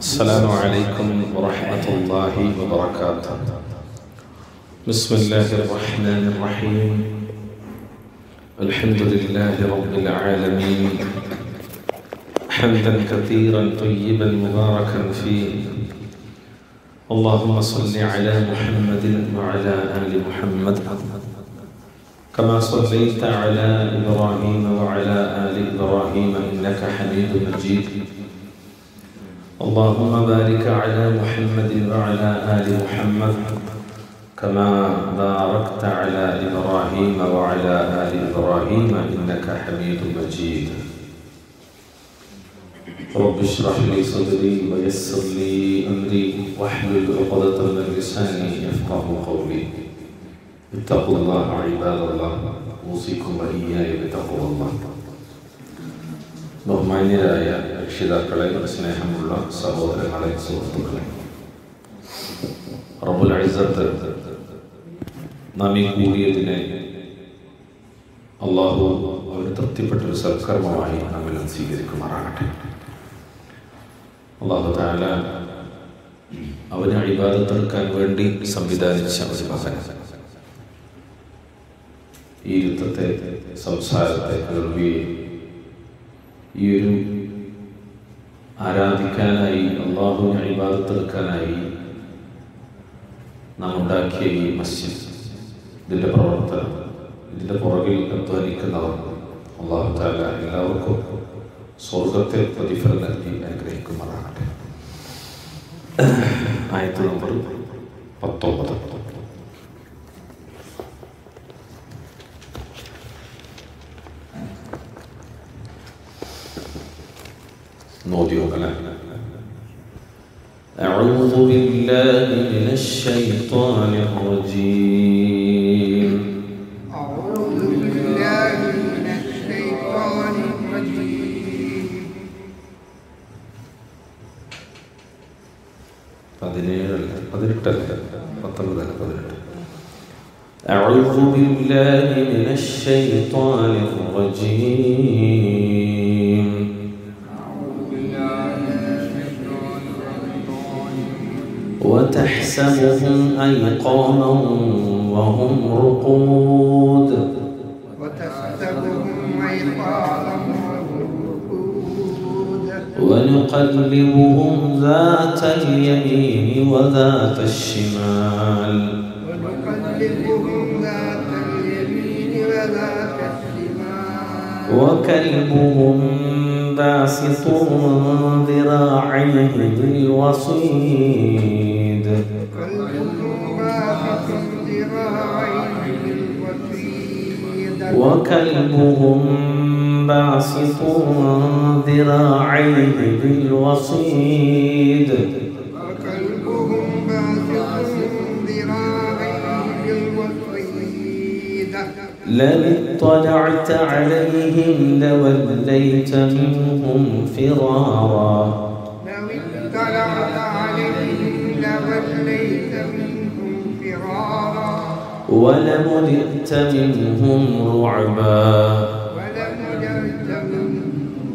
السلام عليكم ورحمة الله وبركاته بسم الله الرحمن الرحيم الحمد لله رب العالمين حمدا كثيرا طيبا مباركا فيه اللهم صل على محمد وعلى آل محمد كما صليت على إبراهيم وعلى آل إبراهيم إنك حميد مجيد اللهم بارك على محمد وعلى آل محمد كما باركت على إبراهيم وعلى آل إبراهيم إنك حميد مجيد رب اشرح لي صدري ويسر لي أمري واحلل عقدة من لساني يفقه قولي اتقوا الله عباد الله أوصيكم وإياي بتقوى الله ബഹുമാന്യരായ രക്ഷിതാക്കളെ സ്നേഹമുള്ള സഹോദരങ്ങളെ സുഹൃത്തുക്കളെ റബ്ബുൽ അഴിസത്ത് നാം ഈ കൂടിയതിനെ അള്ളാഹു അവന് തൃപ്തിപ്പെട്ട ഒരു സൽക്കർമ്മമായി നമ്മിൽ സ്വീകരിക്കുമാറാകട്ടെ അള്ളാഹു താല അവന് അഴിബാദത്തെടുക്കാൻ വേണ്ടി സംവിധാനിച്ച ഒരു മകൻ ഈ യുദ്ധത്തെ സംസാരത്തെ കേൾവിയെ ഈ ഒരു ആരാധിക്കാനായി അള്ളാഹുവിനെ അഴിബാദത്തെടുക്കാനായി നാം ഉണ്ടാക്കിയ ഈ മസ്ജിദ് ഇതിൻ്റെ പ്രവർത്തനം ഇതിൻ്റെ പുറകിൽ അധ്വാനിക്കുന്നവർ അള്ളാഹു താല എല്ലാവർക്കും സ്വർഗത്തെ പ്രതിഫലം നൽകി അനുഗ്രഹിക്കുമാറാകട്ടെ ആയത്ത് നമ്പർ പത്തൊമ്പത് نودي وكلام أعوذ بالله من الشيطان الرجيم أعوذ بالله من الشيطان الرجيم പതിനേഴല്ല പതിനെട്ടല്ല പത്തൊമ്പതല്ല പതിനെട്ട് أعوذ بالله من الشيطان الرجيم وتحسبهم أيقاظا وهم رقود وتحسبهم أيقاظا وهم رقود ونقلبهم ذات اليمين وذات الشمال ونقلبهم ذات اليمين وذات الشمال وكلبهم باسط ذراعيه بالوصيد كلبهم باسط ذراعيه بالوصيد وكلبهم باسط ذراعيه بالوصيد وكلبهم باسط ذراعيه بالوصيد لو اطلعت عليهم لوليت منهم فرارا لو اطلعت عليهم لوليت منهم فرارا ولملئت منهم رعبا ولملئت منهم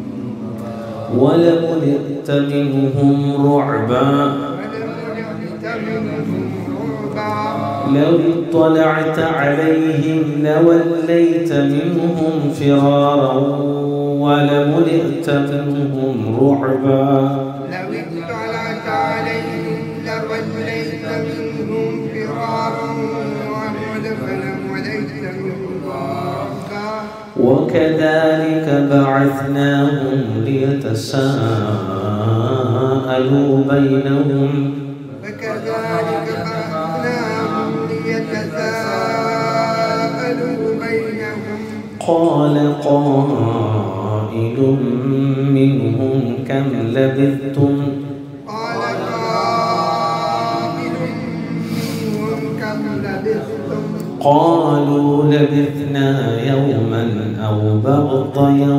ولملئت منهم رعبا ولملئت منهم رعبا لو اطلعت عليهم لوليت منهم فرارا ولملئت منهم رعبا لو اطلعت عليهم لوليت منهم فرارا ولملئت منهم رعبا وكذلك بعثناهم ليتساءلوا بينهم وكذلك بعثناهم ليتساءلوا بينهم قال قائل منهم كم لبثتم قال قائل منهم كم لبثتم قالوا لبثنا يوما أو بعض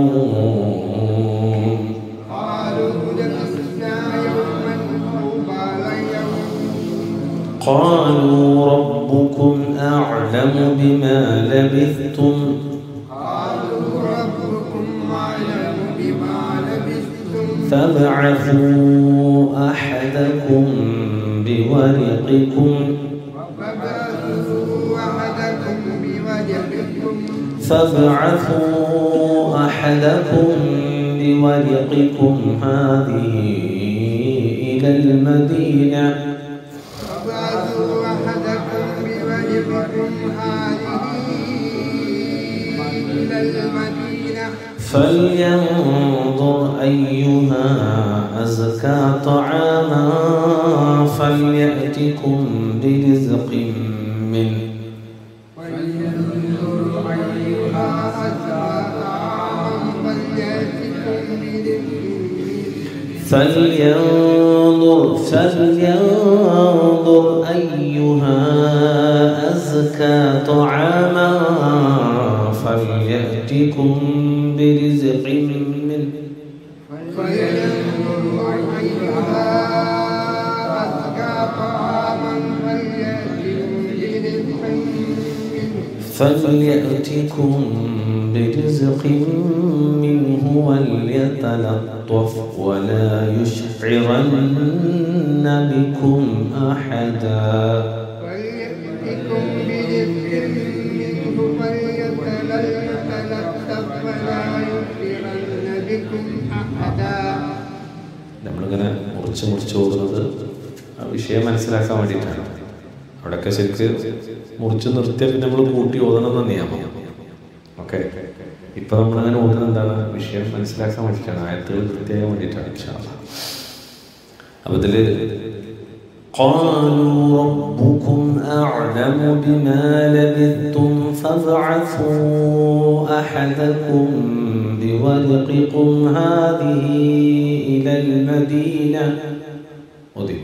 يوم قالوا لبثنا يوما أو بعض يوم قالوا ربكم أعلم بما لبثتم قالوا ربكم أعلم بما لبثتم فابعثوا أحدكم بورقكم فبعثوا أحدكم بوجهكم فابعثوا أحدكم بورقكم هذه إلى المدينة فبعثوا أحدكم بوجهكم هذه إلى المدينة فلينظر أيها أزكى طعاما فليأتكم برزق منه ولينظر أيها أزكى طعاما فليأتكم برزق منه فلينظر فلينظر أيها أزكى طعاما فليأتكم برزق منه فلينظر أيها أزكى طعاما فليأتكم برزق منه فليأتكم برزق منه وليتلطف ولا يشعرن بكم أحدا فليأتكم برزق منه فليتلطف ولا يخبرن بكم أحدا നമ്മളിങ്ങനെ മുറിച്ച് മുറിച്ച് ഓതുന്നത് ആ വിഷയം മനസ്സിലാക്കാൻ വേണ്ടിയിട്ടാണ് അവിടെയൊക്കെ ശരിക്ക് മുറിച്ച് നിർത്തിയാൽ പിന്നെ നമ്മൾ കൂട്ടി ഓതണം എന്ന നിയമം ഓക്കെ ഇപ്പൊ നമ്മളങ്ങനെ ഓതുന്നത് എന്താണ് വിഷയം മനസ്സിലാക്കാൻ വേണ്ടിയിട്ടാണ് ആയത്തുകൾ കൃത്യമാകാൻ വേണ്ടിയിട്ടാണ് ഇൻഷാ അല്ലാ. അപ്പൊ ഇതില് قالوا ربكم أعلم بما لبثتم فابعثوا أحدكم بورقكم هذه إلى المدينة മതി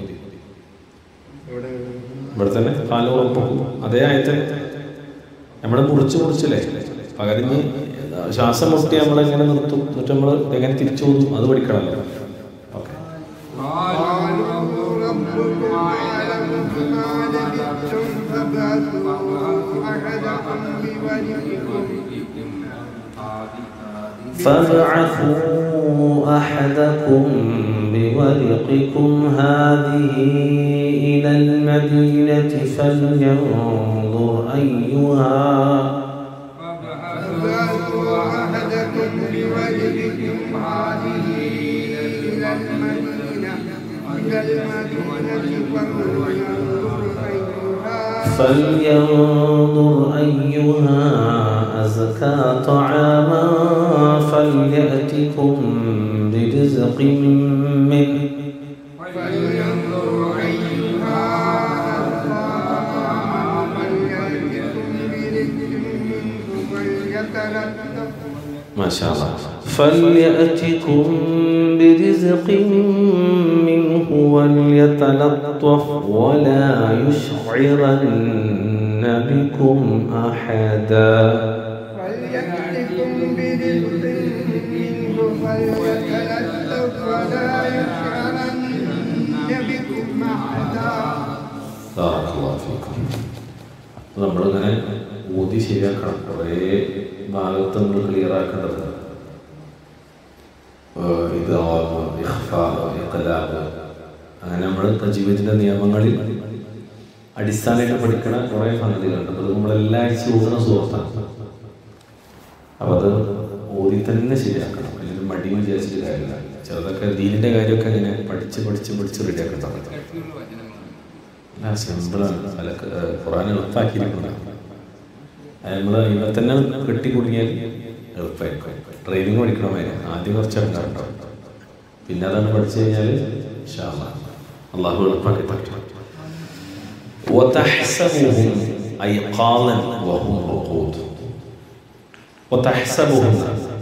ഇവിടെ തന്നെ കാലോ റബ്ബുക്കും അതേ ആയത്തെ നമ്മളെ മുറിച്ച് മുറിച്ചില്ലേ പകരിഞ്ഞ് ശ്വാസം മുട്ടി നമ്മളെങ്ങനെ നിർത്തും എന്നിട്ട് നമ്മൾ എങ്ങനെ തിരിച്ചു പോകും അത് പഠിക്കണമല്ലോ ഓക്കെ قالوا ربكم أعلم بما لبثتم فابعثوا أحدكم بورقكم فابعثوا أحدكم بورقكم هذه إلى المدينة فلينظر أيها فابعثوا أحدكم بورقكم هذه إلى المدينة إلى المدينة فلينظر أيها فلينظر أيها أزكى طعاما فليأتكم برزق منه فلينظر أيها فليأتكم برزق منه وليتلطف ما شاء الله فليأتكم برزق منه وليتلطف ولا يشعرن بكم أحدا فليأتكم برزق منه فليتلطف ولا يشعرن بكم أحدا بارك الله فيكم നമ്മളിങ്ങനെ ഊതി ശരിയാക്കണം കുറേ ഭാഗത്ത് നമ്മൾ ക്ലിയർ ആക്കേണ്ടത് ഏഹ് ഇത് ആവാമ്, ഇഖ്ഫാ, ഇഖ്ലാബ്. അങ്ങനെ നമ്മൾ ജീവിതത്തിന്റെ നിയമങ്ങളിൽ അടിസ്ഥാനമായിട്ട് പഠിക്കണ കുറേ സംഗതികളുണ്ട് അപ്പോൾ അത് നമ്മളെല്ലാ ആഴ്ച ഊതുന്ന സുഹൃത്താണ് അപ്പോൾ അത് ഓതി തന്നെ ശരിയാക്കണം അല്ലെങ്കിൽ മടി വിചാരിച്ചിട്ട് കാര്യമില്ല ചിലതൊക്കെ ദീനിന്റെ കാര്യമൊക്കെ ഇങ്ങനെ പഠിച്ച് പഠിച്ച് പഠിച്ച് റെഡിയാക്കാൻ ആ സിമ്പിളാണ് അല്ല ഖുറാൻ എളുപ്പമാക്കിയിരിക്കുന്നത് നമ്മൾ ഇവിടെ തന്നെ കെട്ടി കുടുങ്ങിയാൽ എളുപ്പമായിരിക്കും ട്രെയിനിങ് പഠിക്കണമായിരുന്നു ആദ്യം കുറച്ച് ഇറങ്ങാറുണ്ടാവും പിന്നെ അതാണ് പഠിച്ചു കഴിഞ്ഞാൽ ഇൻഷാ അല്ലാഹ് അള്ളാഹു എളുപ്പമാക്കി തരും وتحسبهم أيقاظا وهم رقود وتحسبهم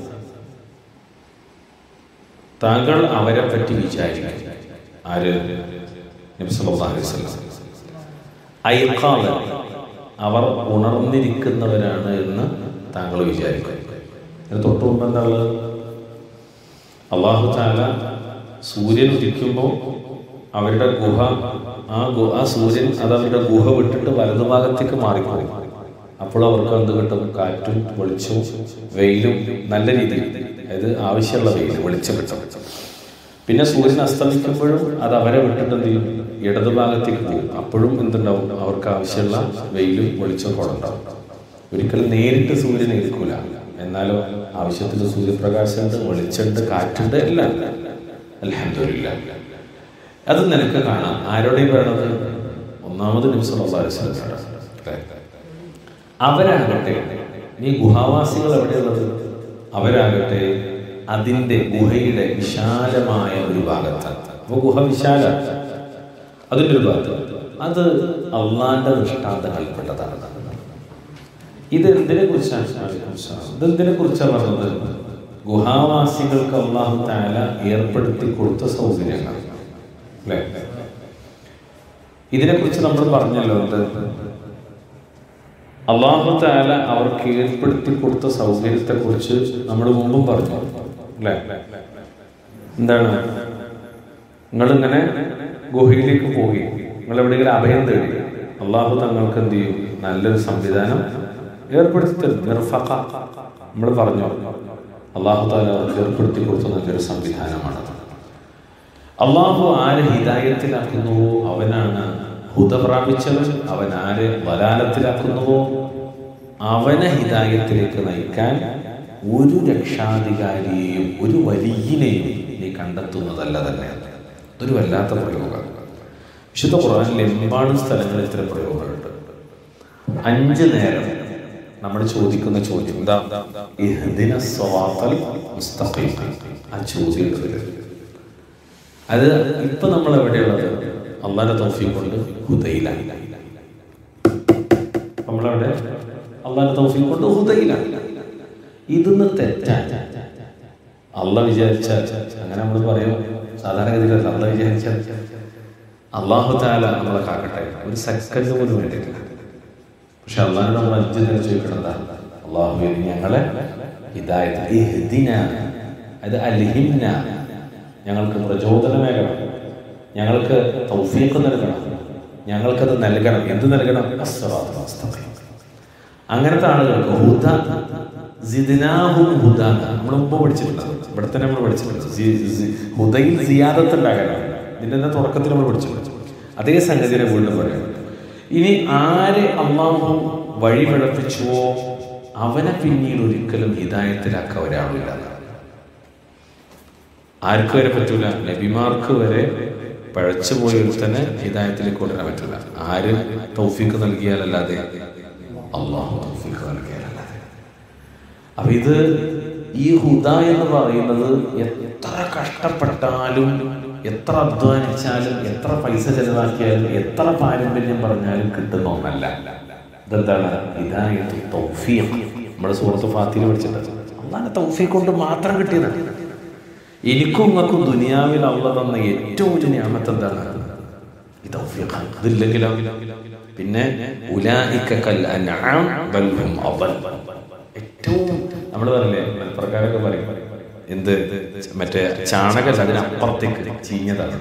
താങ്കൾ അവരെ പറ്റി വിചാരിക്കും ആര് നബി സല്ലല്ലാഹു അലൈഹി വസല്ലം ഐഖാദൻ അവർ ഉണർന്നിരിക്കുന്നവരാണ് എന്ന് താങ്കൾ വിചാരിക്കും ഇതിന് തൊട്ട് മുമ്പ് എന്താ ഉള്ളത് അള്ളാഹു താല സൂര്യൻ ഉദിക്കുമ്പോൾ അവരുടെ ഗുഹ ആ ഗു ആ സൂര്യൻ അത് അവരുടെ ഗുഹ വിട്ടിട്ട് വലതുഭാഗത്തേക്ക് മാറിപ്പോയി അപ്പോൾ അവർക്ക് എന്ത് കിട്ടും കാറ്റും വെളിച്ചവും വെയിലും നല്ല രീതിയിൽ അതായത് ആവശ്യമുള്ള വെയിൽ വെളിച്ചം കിട്ടും പിന്നെ സൂര്യൻ അസ്തമിക്കുമ്പോഴും അത് അവരെ വിട്ടിട്ട് എന്ത് ചെയ്യും ഇടതുഭാഗത്തേക്ക് പോകും അപ്പോഴും എന്തുണ്ടാവും അവർക്ക് ആവശ്യമുള്ള വെയിലും വെളിച്ചമൊക്കെ അവിടെ ഉണ്ടാവും ഒരിക്കലും നേരിട്ട് സൂര്യനെ എടുക്കൂല എന്നാലോ ആവശ്യത്തിന് സൂര്യപ്രകാശമുണ്ട് വെളിച്ചമുണ്ട് കാറ്റുണ്ട് എല്ലാം അലഹമില്ല അത് നിനക്ക് കാണാം ആരോടെയും വേണത് ഒന്നാമത് നിമിഷം അവരാകട്ടെ നീ ഗുഹാവാസികൾ എവിടെയുള്ളത് അവരാകട്ടെ അതിൻ്റെ ഗുഹയുടെ വിശാലമായ ഒരു ഭാഗത്താണ് അപ്പോൾ ഗുഹ വിശാല അതിൻ്റെ ഒരു ഭാഗത്ത് അത് അള്ളാന്റെ ദൃഷ്ടാന്തങ്ങളിൽപ്പെട്ടതാണ് ഇത് എന്തിനെ കുറിച്ചാണ് ഇതെന്തിനെ കുറിച്ചാണ് പറഞ്ഞത് ഗുഹാവാസികൾക്ക് അള്ളാഹു താല ഏർപ്പെടുത്തി കൊടുത്ത സൗകര്യങ്ങൾ അല്ലേ ഇതിനെക്കുറിച്ച് നമ്മൾ പറഞ്ഞല്ലോ എന്ത് അള്ളാഹു താല അവർക്ക് ഏർപ്പെടുത്തി കൊടുത്ത സൗകര്യത്തെ കുറിച്ച് നമ്മൾ മുമ്പും പറഞ്ഞു അല്ലേ എന്താണ് നിങ്ങളിങ്ങനെ ഗുഹയിലേക്ക് പോയി നിങ്ങൾ എവിടെയെങ്കിലും അഭയം തേടി അള്ളാഹു തങ്ങൾക്ക് എന്ത് ചെയ്യും നല്ലൊരു സംവിധാനം ഏർപ്പെടുത്തി തരും നിർഫഖ നമ്മൾ പറഞ്ഞു അള്ളാഹു താല അവർക്ക് ഏർപ്പെടുത്തി കൊടുത്ത നല്ലൊരു സംവിധാനമാണത് അള്ളാഹു ആരെ ഹിതായത്തിലാക്കുന്നുവോ അവനാണ് ഹുദ പ്രാപിച്ചവൻ അവൻ ആരെ വലാലത്തിലാക്കുന്നുവോ അവനെ ഹിതായത്തിലേക്ക് നയിക്കാൻ ഒരു രക്ഷാധികാരിയെയും ഒരു വലിയനെയും നീ കണ്ടെത്തുന്നതല്ല തന്നെ ഇതൊരു വല്ലാത്ത പ്രയോഗം വിശുദ്ധ ഖുറാനിൽ എമ്പാടും സ്ഥലങ്ങളിൽ ഇത്തരം പ്രയോഗങ്ങളുണ്ട് അഞ്ച് നേരം നമ്മൾ ചോദിക്കുന്ന ചോദ്യം എന്താ ഇഹ്ദിന സ്വവാത്തൽ മുസ്തഖീം ആ ചോദ്യം അത് ഇപ്പൊ നമ്മൾ എവിടെയുള്ളത് അള്ളാന്റെ തൗഫീഖ് കൊണ്ട് ഹുദയിലാണ് നമ്മളവിടെ അള്ളാന്റെ തൗഫീഖ് കൊണ്ട് ഹുദയിലാണ് ഇതൊന്ന് തെറ്റാൻ അള്ള വിചാരിച്ചാൽ അങ്ങനെ നമ്മൾ പറയും സാധാരണഗതിയിലല്ല അള്ള വിചാരിച്ചാൽ അള്ളാഹു താല നമ്മളെ കാക്കട്ടെ ഒരു സെക്കൻഡ് പോലും വേണ്ടിയിട്ടില്ല പക്ഷെ അള്ളാഹിനോട് നമ്മൾ അഞ്ച് നേരം ചോദിക്കണം എന്താ അള്ളാഹു ഞങ്ങളെ ഇതായത് അത് അൽഹിംന ഞങ്ങൾക്ക് പ്രചോദനമേകണം ഞങ്ങൾക്ക് തൗഫീഖ് നൽകണം ഞങ്ങൾക്കത് നൽകണം എന്ത് നൽകണം അങ്ങനത്തെ ആളുകൾക്ക് ഹുദ സിദിനാഹും ഹുദ നമ്മൾ മുമ്പ് പഠിച്ചിട്ടുണ്ട് ഇവിടെ തന്നെ നമ്മൾ പഠിച്ചിട്ടുണ്ട് ഹുദയിൽ സിയാദത്ത് ഉണ്ടാകാനാണ് ഇതിൻ്റെ തന്നെ തുടക്കത്തിൽ നമ്മൾ പഠിച്ചു അതേ സംഗതിനെ വീണ്ടും പറയാം ഇനി ആരെ അള്ളാഹു വഴി പിഴപ്പിച്ചുവോ അവനെ പിന്നീട് ഒരിക്കലും ഹിതായത്തിലാക്കാൻ ഒരാളില്ല ആർക്ക് വരെ പറ്റൂല നബിമാർക്ക് വരെ പഴച്ചു പോയ ഒരുത്തനെ ഹിതായത്തിലേക്ക് കൊണ്ടുവരാൻ പറ്റില്ല ആര് തൗഫീക്ക് നൽകിയാലല്ലാതെ അള്ളാഹു തൗഫീക്ക് നൽകിയാലല്ലാതെ അപ്പൊ ഇത് ഈ ഹുദ എന്ന് പറയുന്നത് എത്ര കഷ്ടപ്പെട്ടാലും എത്ര അധ്വാനിച്ചാലും എത്ര പൈസ ചെലവാക്കിയാലും എത്ര പാരമ്പര്യം പറഞ്ഞാലും കിട്ടുന്ന ഒന്നല്ല ഇതെന്താണ് ഹിദായത്ത് തൗഫീഖ് നമ്മുടെ സുഹൃത്ത് ഫാത്തിയിൽ പഠിച്ചിട്ടുണ്ട് അള്ളാന്റെ തൗഫീഖ് കൊണ്ട് മാത്രം കിട്ടിയതാണ് എനിക്കും നിങ്ങൾക്കും ദുനിയാവിൽ അള്ള തന്ന ഏറ്റവും വലിയ ഞാമത്ത് എന്താണ് ഈ തൗഫീഖ് ഇതില്ലെങ്കിലോ പിന്നെ ഉലായിക്കൽ അൻആം ബൽ ഹും അദൽ ഏറ്റവും നമ്മൾ പറയില്ലേ മലപ്പുറക്കാരൊക്കെ പറയും എന്ത് മറ്റേ ചാണകല്ല അതിനപ്പുറത്തേക്ക് ചീഞ്ഞതാണ്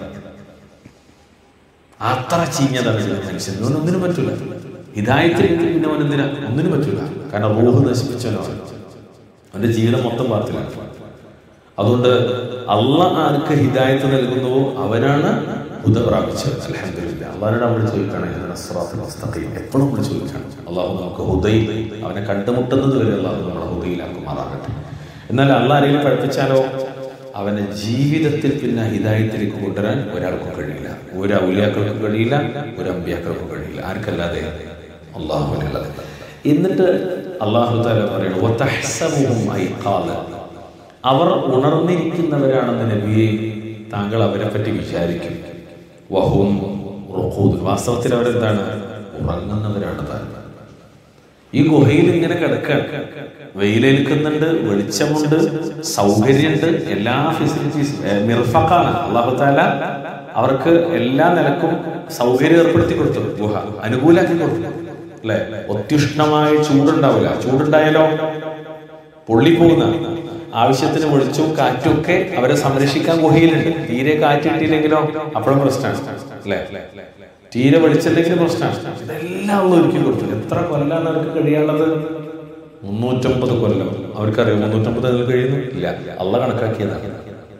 അത്ര ചീഞ്ഞതാണ് ചില മനുഷ്യൻ ഇതൊന്നും ഒന്നിനും പറ്റൂല ഹിതായത്തിലേക്ക് പിന്നെ അവൻ എന്തിനാ ഒന്നിനും പറ്റൂല കാരണം റൂഹ് നശിപ്പിച്ചല്ലോ അവന്റെ ജീവിതം മൊത്തം പാർത്തിലാണ് അതുകൊണ്ട് അള്ള ആർക്ക് ഹിദായത്ത് നൽകുന്നുവോ അവനാണ് ഹുദ പ്രാപിച്ചത് അലഹമില്ല അള്ളാഹിനോട് നമ്മൾ ചോദിക്കുകയാണെങ്കിൽ എപ്പോഴും നമ്മൾ ചോദിക്കണം അള്ളാഹു നമുക്ക് ഹുദയിൽ അവനെ കണ്ടുമുട്ടുന്നത് വരെ അള്ളാഹു നമ്മളെ ഹുദയിലാക്കുമാറാകട്ടെ എന്നാൽ അള്ള ആരെങ്കിലും പഠിപ്പിച്ചാലോ അവനെ ജീവിതത്തിൽ പിന്നെ ഹിദായത്തിലേക്ക് കൊണ്ടുവരാൻ ഒരാൾക്കും കഴിയില്ല ഒരു ഔലിയാക്കൾക്കും കഴിയില്ല ഒരു അമ്പിയാക്കൾക്കും കഴിയില്ല ആർക്കല്ലാതെ അള്ളാഹുവിനുള്ളത് എന്നിട്ട് അള്ളാഹു താല പറയുന്നു അവർ ഉണർന്നിരിക്കുന്നവരാണെന്ന് നബിയെ താങ്കൾ അവരെ പറ്റി വിചാരിക്കും വഹും വാസ്തവത്തിൽ അവരെന്താണ് ഉറങ്ങുന്നവരാണ് താങ്കൾ ഈ ഗുഹയിൽ ഇങ്ങനെ കിടക്കാൻ വെയിലേൽക്കുന്നുണ്ട് വെളിച്ചമുണ്ട് സൗകര്യമുണ്ട് എല്ലാ ഫെസിലിറ്റീസും മിർഫക്കാണ് അള്ളാഹു താല അവർക്ക് എല്ലാ നിലക്കും സൗകര്യം ഏർപ്പെടുത്തി കൊടുത്തു ഗുഹ അനുകൂലാക്കി കൊടുത്തു അല്ലെ അത്യുഷ്ണമായ ചൂടുണ്ടാവില്ല ചൂടുണ്ടായാലോ പൊള്ളിപ്പോകുന്ന ആവശ്യത്തിന് വെളിച്ചവും കാറ്റും ഒക്കെ അവരെ സംരക്ഷിക്കാൻ ഗുഹയിലുണ്ട് തീരെ കാറ്റ് കിട്ടിയില്ലെങ്കിലോ അപ്പോഴും പ്രശ്നമാണ് അല്ലേ തീരെ വെളിച്ചില്ലെങ്കിലും പ്രശ്നമാണ് ഇതെല്ലാം ഉള്ള ഒരുക്കി കൊടുത്തു എത്ര കൊല്ലാണ് അവർക്ക് കഴിയാനുള്ളത് മുന്നൂറ്റമ്പത് കൊല്ലം അവർക്കറിയാം മുന്നൂറ്റമ്പത് അതിൽ കഴിയുന്നു ഇല്ല അള്ള കണക്കാക്കിയതാണ്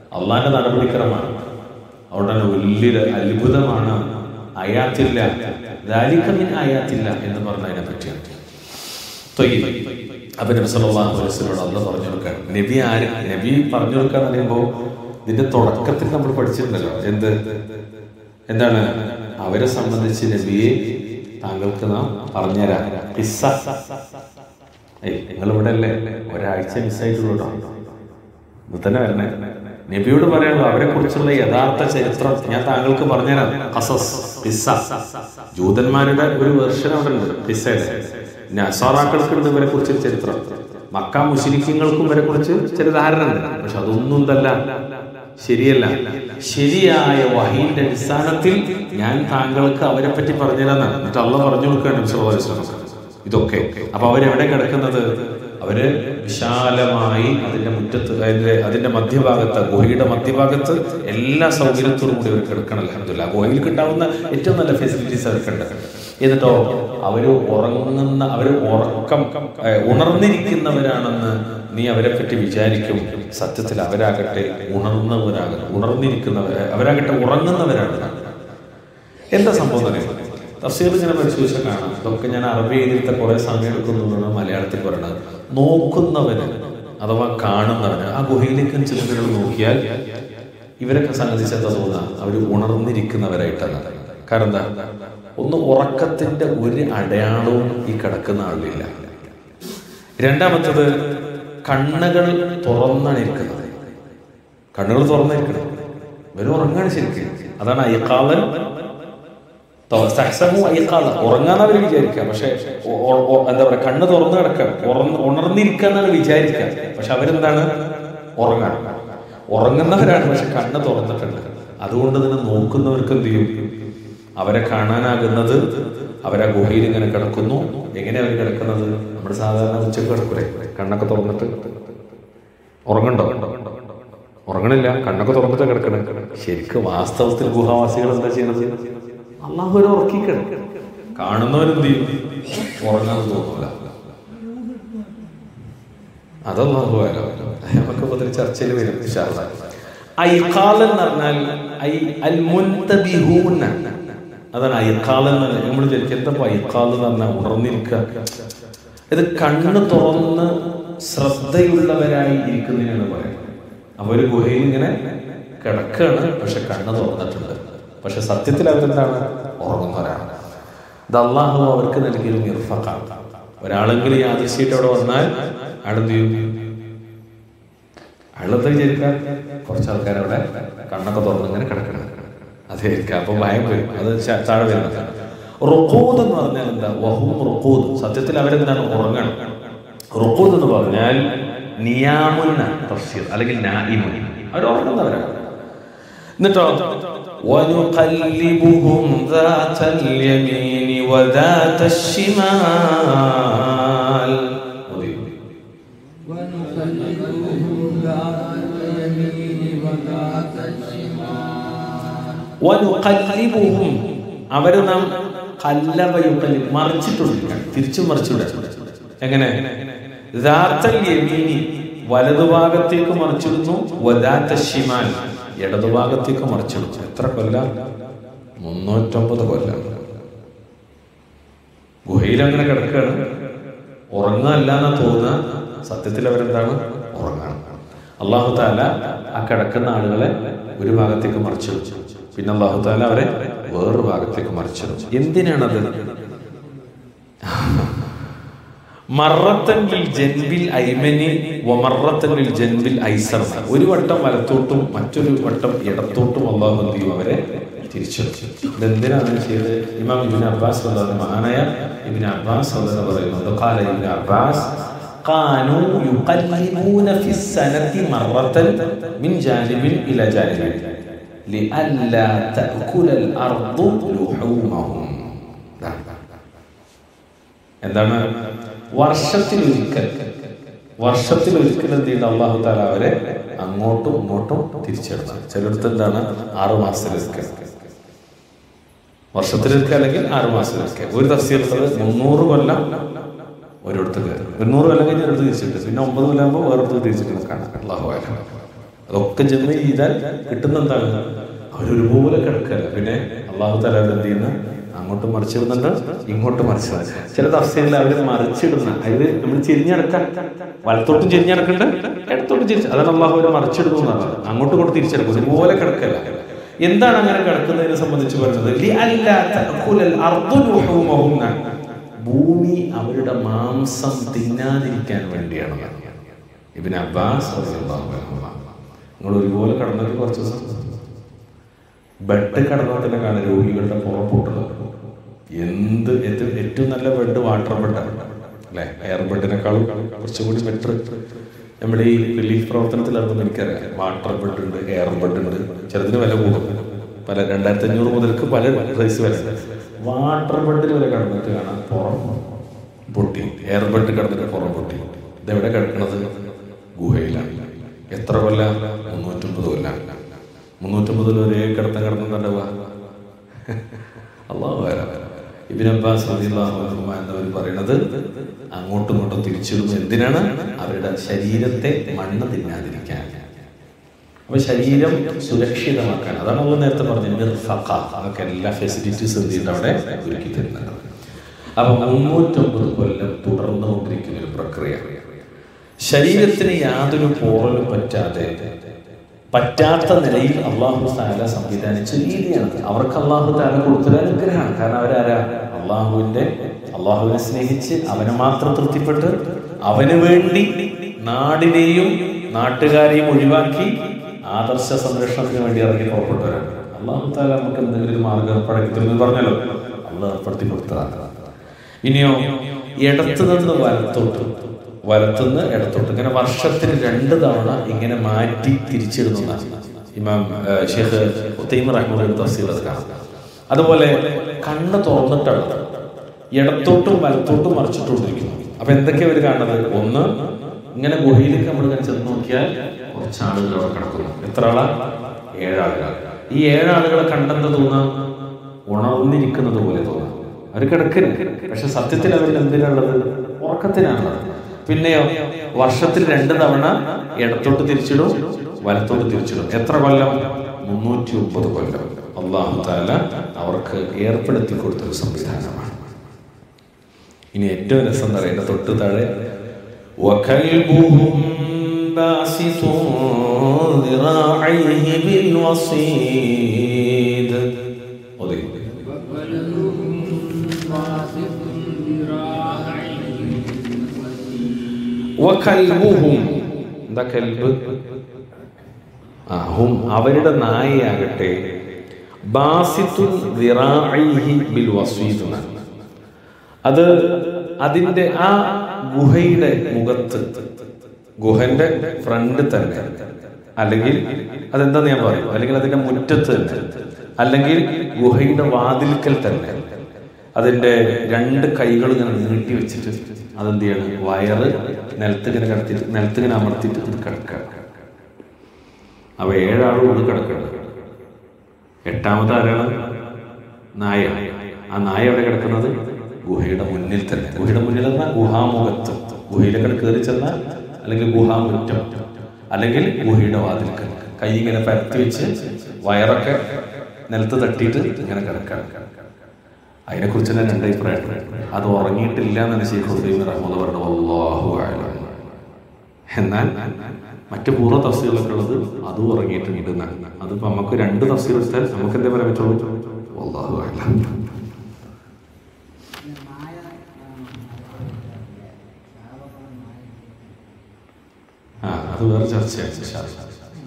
അള്ളാന്റെ നടപടിക്രമമാണ് അതുകൊണ്ടാണ് വലിയൊരു അത്ഭുതമാണ് അയാത്തില്ല ദാലിക്കമിൻ അയാത്തില്ല എന്ന് പറഞ്ഞതിനെ പറ്റിയാണ് തൊയ്യ്. അപ്പൊ നബി സല്ലല്ലാഹു അലൈഹി വസല്ലമയോട് അല്ല പറഞ്ഞു കൊടുക്കാൻ നബി ആര് നബി പറഞ്ഞു കൊടുക്കാൻ പറയുമ്പോൾ ഇതിന്റെ തുടക്കത്തിൽ നമ്മൾ പഠിച്ചിട്ടുണ്ടല്ലോ എന്ത് എന്താണ് അവരെ സംബന്ധിച്ച് നബിയെ താങ്കൾക്ക് നാം പറഞ്ഞുതരാം കിസ്സ ഏയ് നിങ്ങൾ ഇവിടെ അല്ലേ ഒരാഴ്ച മിസ്സായിട്ടുള്ളൂ കേട്ടോ ഇത് തന്നെ വരണേ നബിയോട് പറയാനുള്ളൂ അവരെ കുറിച്ചുള്ള യഥാർത്ഥ ചരിത്രം ഞാൻ താങ്കൾക്ക് പറഞ്ഞുതരാം കസസ് കിസ്സ ജൂതന്മാരുടെ ഒരു വെർഷൻ അവിടെ ഉണ്ട് കിസ്സയുടെ നസാറാക്കൾക്കുണ്ട് ഇവരെ കുറിച്ച് ചരിത്രം മക്ക മുശരിക്കങ്ങൾക്കും ഇവരെ കുറിച്ച് ചില ധാരണ ഉണ്ട് പക്ഷെ അതൊന്നും തല്ല ശരിയല്ല ശരിയായ വഹീന്റെ അടിസ്ഥാനത്തിൽ ഞാൻ താങ്കൾക്ക് അവരെ പറ്റി പറഞ്ഞുതരാന്നാണ് എന്നിട്ട് അള്ള പറഞ്ഞു കൊടുക്കുകയാണ് നബി സല്ലല്ലാഹു അലൈഹി വസല്ലം. ഇതൊക്കെ അപ്പൊ അവരെവിടെ കിടക്കുന്നത് അവര് വിശാലമായി അതിന്റെ മുറ്റത്ത് അതിന്റെ അതിന്റെ മധ്യഭാഗത്ത് ഗുഹയുടെ മധ്യഭാഗത്ത് എല്ലാ സൗകര്യത്തോടും കൂടി അവർ കിടക്കണം അലഹമില്ല ഗുഹയിൽ കിട്ടാവുന്ന ഏറ്റവും നല്ല ഫെസിലിറ്റീസ് അവർക്കുണ്ട് എന്നിട്ടോ അവര് ഉറങ്ങുന്ന അവര് ഉറക്കം ഏഹ്, ഉണർന്നിരിക്കുന്നവരാണെന്ന് നീ അവരെ പറ്റി വിചാരിക്കും സത്യത്തിൽ അവരാകട്ടെ ഉണർന്നവരാകട്ടെ ഉണർന്നിരിക്കുന്നവർ അവരാകട്ടെ ഉറങ്ങുന്നവരാണ് എന്താ സംഭവം അറിയാം തഫ്സീർ ഇങ്ങനെ പരിശോധിച്ചാൽ കാണാം ഇതൊക്കെ ഞാൻ അറബി എഴുതിയിട്ട് കുറെ സമയം എടുക്കുന്നതാണ് മലയാളത്തിൽ പറയുന്നത് നോക്കുന്നവന് അഥവാ കാണുന്നവന് ആ ഗുഹയിലേക്ക് ചിലരുകൾ നോക്കിയാൽ ഇവരൊക്കെ സംഗതിച്ച് എന്താ തോന്നുക അവർ ഉണർന്നിരിക്കുന്നവരായിട്ടാണ് കാരണം എന്താ ഒന്ന് ഉറക്കത്തിന്റെ ഒരു അടയാളവും ഈ കിടക്കുന്ന ആളിലില്ല രണ്ടാമത്തത് കണ്ണുകൾ തുറന്നാണ് ഇരിക്കുന്നത് കണ്ണുകൾ തുറന്നിരിക്കണം ഇവര് ഉറങ്ങാണ് ശരിക്കും അതാണ് അയ്യക്കാളൻ സഹസമു അയ്യക്കാള ഉറങ്ങാന്ന് അവർ വിചാരിക്കുക പക്ഷെ ഒ- ഒ- ഒ- എന്താ പറയാ കണ്ണ് തുറന്നു കിടക്കുക ഉറന്ന് ഉണർന്നിരിക്കാന്നാണ് വിചാരിക്കുക പക്ഷെ അവരെന്താണ് ഉറങ്ങാണ് ഉറങ്ങുന്നവരാണ് പക്ഷെ കണ്ണ് തുറന്നിട്ടുണ്ട് അതുകൊണ്ട് തന്നെ നോക്കുന്നവർക്ക് എന്ത് ചെയ്യും അവരെ കാണാനാകുന്നത് അവരാ ഗുഹയിൽ ഇങ്ങനെ കിടക്കുന്നു എങ്ങനെ അവർ കിടക്കുന്നത് നമ്മുടെ സാധാരണ ഉച്ചക്ക് കിടക്കൂലേ കണ്ണൊക്കെ തുറന്നിട്ട് ഉറങ്ങണ്ടോ ഉറങ്ങണില്ല കണ്ണൊക്കെ തുറന്നിട്ട് കിടക്കണേ ശരിക്കും വാസ്തവത്തിൽ ഗുഹാവാസികൾ എന്താ ചെയ്യുന്നത് അള്ളാഹു ഒരു ഉറക്കി കിടക്കും കാണുന്നവരെന്ത് ചെയ്യും ഉറങ്ങാൻ തോന്നില്ല അതല്ലാഹു ആലോ നമുക്ക് മുതൽ ചർച്ചയിൽ വരും ഇൻഷാ അല്ലാഹ്. ഐഖാൽ എന്ന് പറഞ്ഞാൽ ഐ അൽ മുൻതബിഹൂന അതാണ് ഐഖാൽ എന്ന് നമ്മൾ വിചാരിക്കും എന്താ ഐഖാൽ എന്ന് പറഞ്ഞാൽ ഉണർന്നിരിക്കുക ഇത് കണ്ണ് തുറന്ന് ശ്രദ്ധയുള്ളവരായി ഇരിക്കുന്നതിനാണ് പറയുന്നത് അപ്പൊ ഒരു ഗുഹയിൽ ഇങ്ങനെ കിടക്കാണ് പക്ഷെ കണ്ണ് തുറന്നിട്ടുണ്ട് പക്ഷെ സത്യത്തിൽ അവരെന്താണ് ഉറങ്ങുന്നവരാണ് ഇത് അള്ളാഹു അവർക്ക് നൽകിയൊരു നിർഫക്കാണ് ഒരാളെങ്കിലും യാദൃശ്യമായിട്ട് അവിടെ വന്നാൽ അയാളെന്ത് ചെയ്യും അയാളെന്താ വിചാരിക്കാൻ കുറച്ച് ആൾക്കാർ അവിടെ കണ്ണൊക്കെ തുറന്ന് ഇങ്ങനെ കിടക്കണം അതായിരിക്കും അപ്പൊ ഭയം വരും അത് ച- താഴെ വരുന്നത് റുക്കൂദ് എന്ന് പറഞ്ഞാൽ എന്താ വഹും റുക്കൂദ് സത്യത്തിൽ അവരെന്താണ് ഉറങ്ങണം റുക്കൂദ് എന്ന് പറഞ്ഞാൽ നിയാമുന്ന തഫ്സീർ അല്ലെങ്കിൽ നായിമുൻ അവർ ഉറങ്ങുന്നവരാണ് എന്നിട്ടോ ونقلبهم ذات اليمين وذات الشمال മതി. ونقلبهم ذات اليمين وذات الشمال വനുഖല്ലിബുഹും അവരെ നാം കല്ലവയുക്കല്ലി മറിച്ചിട്ടുണ്ട് തിരിച്ചു മറിച്ചിട എങ്ങനെ ദാത്തൽ യമീനി വലതുഭാഗത്തേക്ക് മറിച്ചിടുന്നു വദാത്ത ഷിമാൽ ഇടതുഭാഗത്തേക്ക് മറിച്ചിടുന്നു എത്ര കൊല്ലം മുന്നൂറ്റമ്പത് കൊല്ലം ഗുഹയിൽ അങ്ങനെ കിടക്കുകയാണ് ഉറങ്ങല്ല എന്നാ തോന്നുക സത്യത്തിൽ അവരെന്താണ് ഉറങ്ങാണ് അള്ളാഹു താല ആ കിടക്കുന്ന ആളുകളെ ഒരു ഭാഗത്തേക്ക് മറിച്ചിടും പിന്നെ അള്ളാഹു താല അവരെ വേറൊരു ഭാഗത്തേക്ക് മറിച്ചിടും എന്തിനാണത് മറത്തൻ ലിൽ ജൻബിൽ ഐമനി വമറത്തൻ ലിൽ ജൻബിൽ ഐസർ ഒരു വട്ടം വലത്തോട്ടും മറ്റൊരു വട്ടം ഇടത്തോട്ടും അള്ളാഹു എന്ത് ചെയ്യും അവരെ തിരിച്ചു ഇതെന്തിനാണ് ചെയ്തത് ഇമാം ഇബിൻ അബ്ബാസ് അള്ളാഹു മഹാനായ ഇബിൻ അബ്ബാസ് അള്ളാഹു പറയുന്നുണ്ട് കാല ഇബിൻ അബ്ബാസ് كانوا يقلبون في السنة مرة من جانب إلى جانب لئلا تأكل الأرض لحومهم എന്താണ് വർഷത്തിൽ ഒരിക്കൽ വർഷത്തിൽ ഒരിക്കൽ എന്ത് ചെയ്യുന്ന അള്ളാഹു താല അവരെ അങ്ങോട്ടും ഇങ്ങോട്ടും തിരിച്ചെടുത്തു ചിലടത്ത് എന്താണ് ആറു മാസത്തിലൊരിക്കൽ വർഷത്തിലൊരിക്കൽ അല്ലെങ്കിൽ ആറു മാസത്തിലൊരിക്കൽ ഒരു തഫ്സീറുള്ളത് മുന്നൂറ് കൊല്ലം ഒരിടത്ത് കയറും എണ്ണൂറ് കൊല്ലം കഴിഞ്ഞ് ഒരിടത്ത് തിരിച്ചിട്ട് പിന്നെ ഒമ്പത് കൊല്ലം ആകുമ്പോൾ വേറൊരിടത്ത് തിരിച്ചിട്ട് കാണാം അള്ളാഹു ആലം അതൊക്കെ ജന്മ ചെയ്താൽ കിട്ടുന്ന എന്താണ് അവരൊരുപോലെ കിടക്കല്ല പിന്നെ അള്ളാഹു തല എന്ത് ചെയ്യുന്ന അങ്ങോട്ട് മറിച്ചിടുന്നുണ്ട് ഇങ്ങോട്ട് മറിച്ചിടുന്നുണ്ട് ചില തഫ്സീലിൽ അവർ മറിച്ചിടുന്ന അതായത് നമ്മൾ ചെരിഞ്ഞടക്കാൻ വലത്തോട്ടും ചെരിഞ്ഞടക്കുന്നുണ്ട് ഇടത്തോട്ടും ചെരിച്ച് അതാണ് അള്ളാഹു അവരെ മറിച്ചിടുന്നു എന്നാണ് അങ്ങോട്ടും ഇങ്ങോട്ട് തിരിച്ചെടുക്കും ഒരുപോലെ കിടക്കല്ല എന്താണ് അങ്ങനെ കിടക്കുന്നതിനെ സംബന്ധിച്ച് പറയുന്നത് ലിഅല്ലാ തഅകുലൽ അർദു ലുഹൂമഹുന്ന. ഭൂമി അവരുടെ മാംസം തിന്നാതിരിക്കാൻ വേണ്ടിയാണ് ഇബിൻ അബ്ബാസ് റളിയല്ലാഹു അൻഹു. നിങ്ങൾ ഒരുപോലെ കടന്നിട്ട് കുറച്ച് ദിവസം ബെഡ് കടന്നാൽ തന്നെ കാണാം രോഗികളുടെ പുറപ്പൊട്ടുന്നത് എന്ത് ഏറ്റവും ഏറ്റവും നല്ല ബെഡ് വാട്ടർ ബെഡാണ് അല്ലെ എയർ ബെഡിനേക്കാളും കുറച്ചും കൂടി ബെറ്റർ നമ്മുടെ ഈ റിലീഫ് പ്രവർത്തനത്തിൽ ഇറങ്ങുന്ന എനിക്കറിയാം വാട്ടർ ബെഡ് ഉണ്ട് എയർ ബെഡ് ഉണ്ട് ചിലതിന് വില കൂടും പല രണ്ടായിരത്തി അഞ്ഞൂറ് മുതൽക്ക് പല പ്രൈസ് വില വാട്ടർ ബെഡിൽ വരെ കടന്നിട്ട് കാണാം പുറം പൊട്ടി എയർ ബെഡ് കിടന്നിട്ട് പുറം പൊട്ടി ഇതെവിടെ കിടക്കുന്നത് ഗുഹയിലാണ് എത്ര കൊല്ല മുന്നൂറ്റമ്പത് കൊല്ലം മുന്നൂറ്റമ്പതിൽ ഒരേ കിടത്തം കിടന്നുണ്ടാവുക അള്ളാഹു വരാം ഇബിൻ അബ്ബാസ് റളിയല്ലാഹു അൻഹു എന്നവർ പറയുന്നത് അങ്ങോട്ടും ഇങ്ങോട്ടും തിരിച്ചിടുന്നു എന്തിനാണ് അവരുടെ ശരീരത്തെ മണ്ണ് തിന്നാതിരിക്കാൻ അപ്പൊ ശരീരം സുരക്ഷിതമാക്കാൻ അതാണ് നമ്മൾ നേരത്തെ പറഞ്ഞത് നിർഫഖ അതൊക്കെ എല്ലാ ഫെസിലിറ്റീസ് എന്ത് ചെയ്യുന്നുണ്ട് അവിടെ ഒരുക്കി തരുന്നുണ്ട് അപ്പൊ മുന്നൂറ്റമ്പത് കൊല്ലം തുടർന്നുകൊണ്ടിരിക്കുന്ന ഒരു പ്രക്രിയ ശരീരത്തിന് യാതൊരു പോറലും പറ്റാതെ പറ്റാത്ത നിലയിൽ അള്ളാഹു താല സംവിധാനിച്ച രീതിയാണ് അവർക്ക് അള്ളാഹു താല കൊടുത്തൊരു അനുഗ്രഹമാണ് കാരണം അവരാരാ അള്ളാഹുവിന്റെ അള്ളാഹുവിനെ സ്നേഹിച്ച് അവനെ മാത്രം തൃപ്തിപ്പെട്ട് അവന് വേണ്ടി നാടിനെയും നാട്ടുകാരെയും ഒഴിവാക്കി ആദർശ സംരക്ഷണത്തിന് വേണ്ടി ഇറങ്ങി പുറപ്പെട്ടവരാണ് അള്ളാഹു താല നമുക്ക് എന്തെങ്കിലും ഒരു മാർഗം ഏർപ്പാടാക്കി തരുമെന്ന് പറഞ്ഞല്ലോ അള്ളാഹ് ഏർപ്പെടുത്തി കൊടുത്തതാണ് ഇനിയോ ഇടത്തു നിന്ന് വലത്തോട്ട് വലത്തുനിന്ന് ഇടത്തോട്ട് ഇങ്ങനെ വർഷത്തിൽ രണ്ട് തവണ ഇങ്ങനെ മാറ്റി തിരിച്ചിടുന്നതാണ് ഇമാം ആ, ഷെയ്ഖ് ഉത്തൈമ റഹ്മുൽ തഫ്സീർ അത് കാണാം അതുപോലെ കണ്ണ് തുറന്നിട്ടുള്ളത് ഇടത്തോട്ടും വലത്തോട്ടും മറിച്ചിട്ടുകൊണ്ടിരിക്കുന്നു അപ്പൊ എന്തൊക്കെയാ അവർ കാണുന്നത് ഒന്ന് ഇങ്ങനെ ഗുഹയിലേക്ക് നമ്മൾ ഇങ്ങനെ ചെന്ന് നോക്കിയാൽ കുറച്ച് ആളുകൾ അവിടെ കിടക്കുന്നു എത്ര ആളാ ഏഴാളുകൾ ഈ ഏഴാളുകളെ കണ്ടെന്ന് തോന്നാം ഉണർന്നിരിക്കുന്നത് പോലെ തോന്നാം അവർ കിടക്കരുത് പക്ഷെ സത്യത്തിൽ അവർ എന്തിനുള്ളത് ഉറക്കത്തിനാണുള്ളത് പിന്നെയോ വർഷത്തിൽ രണ്ട് തവണ ഇടത്തോട്ട് തിരിച്ചിടും വലത്തോട്ട് തിരിച്ചിടും എത്ര കൊല്ലം മുന്നൂറ്റി മുപ്പത് കൊല്ലം അള്ളാഹു താല അവർക്ക് ഏർപ്പെടുത്തി കൊടുത്തൊരു സംവിധാനമാണ് ഇനി ഏറ്റവും രസം എന്താ പറയുക തൊട്ട് താഴെ وكلبهم باسط ذراعيه بالوصيد ഒതുങ്ങി വകൽബുഹും എന്താ കൽബ് ആ ഹും അവരുടെ നായയാകട്ടെ ബാസിത്തുൻ ദിറാഇഹി ബിൽ വസീദ് എന്നാണ്. അത് അതിന്റെ ആ ഗുഹയുടെ മുഖത്ത് ഗുഹന്റെ ഫ്രണ്ട് തന്നെ അല്ലെങ്കിൽ അതെന്താന്ന് ഞാൻ പറയും അല്ലെങ്കിൽ അതിന്റെ മുറ്റത്ത് തന്നെ അല്ലെങ്കിൽ ഗുഹയുടെ വാതിൽക്കൽ തന്നെ അതിന്റെ രണ്ട് കൈകൾ ഇങ്ങനെ നീട്ടി വെച്ചിട്ട് അതെന്ത് ചെയ്യണം വയറ് നിലത്തിങ്ങനെ കിടത്തിട്ട് നിലത്തിങ്ങനെ അമർത്തിയിട്ട് ഇത് കിടക്കുക അവ ഏഴാളും ഉള്ളിൽ കിടക്കണം എട്ടാമത്തെ ആരാണ് നായ ആ നായ എവിടെ കിടക്കുന്നത് ഗുഹയുടെ മുന്നിൽ തന്നെ ഗുഹയുടെ മുന്നിൽ എന്നാൽ ഗുഹാമുഖത്ത് ഗുഹയിലേക്ക് കയറി ചെന്നാൽ അല്ലെങ്കിൽ ഗുഹാമുറ്റം അല്ലെങ്കിൽ ഗുഹയുടെ വാതിൽക്കൽ കൈ ഇങ്ങനെ പരത്തി വെച്ച് വയറൊക്കെ നിലത്ത് തട്ടിയിട്ട് ഇങ്ങനെ കിടക്കാൻ അതിനെക്കുറിച്ച് തന്നെ രണ്ട് അഭിപ്രായം അത് ഉറങ്ങിയിട്ടില്ല എന്നാണ് ശേഖ് ഹുസൈൻ റഹ്മദ് പറഞ്ഞത് അല്ലാഹു അഅലം. എന്നാൽ മറ്റു പൂർവ്വ തഫ്സീലൊക്കെ ഉള്ളത് അതും ഉറങ്ങിയിട്ടുണ്ട് എന്നാണ് അതിപ്പോ നമുക്ക് രണ്ട് തഫ്സീൽ എടുത്താൽ നമുക്ക് എന്തേ പറയാൻ പറ്റുള്ളൂ അല്ലാഹു അഅലം. ആ അത് വേറെ ചർച്ചയാണ് ഇൻഷാ അല്ലാ.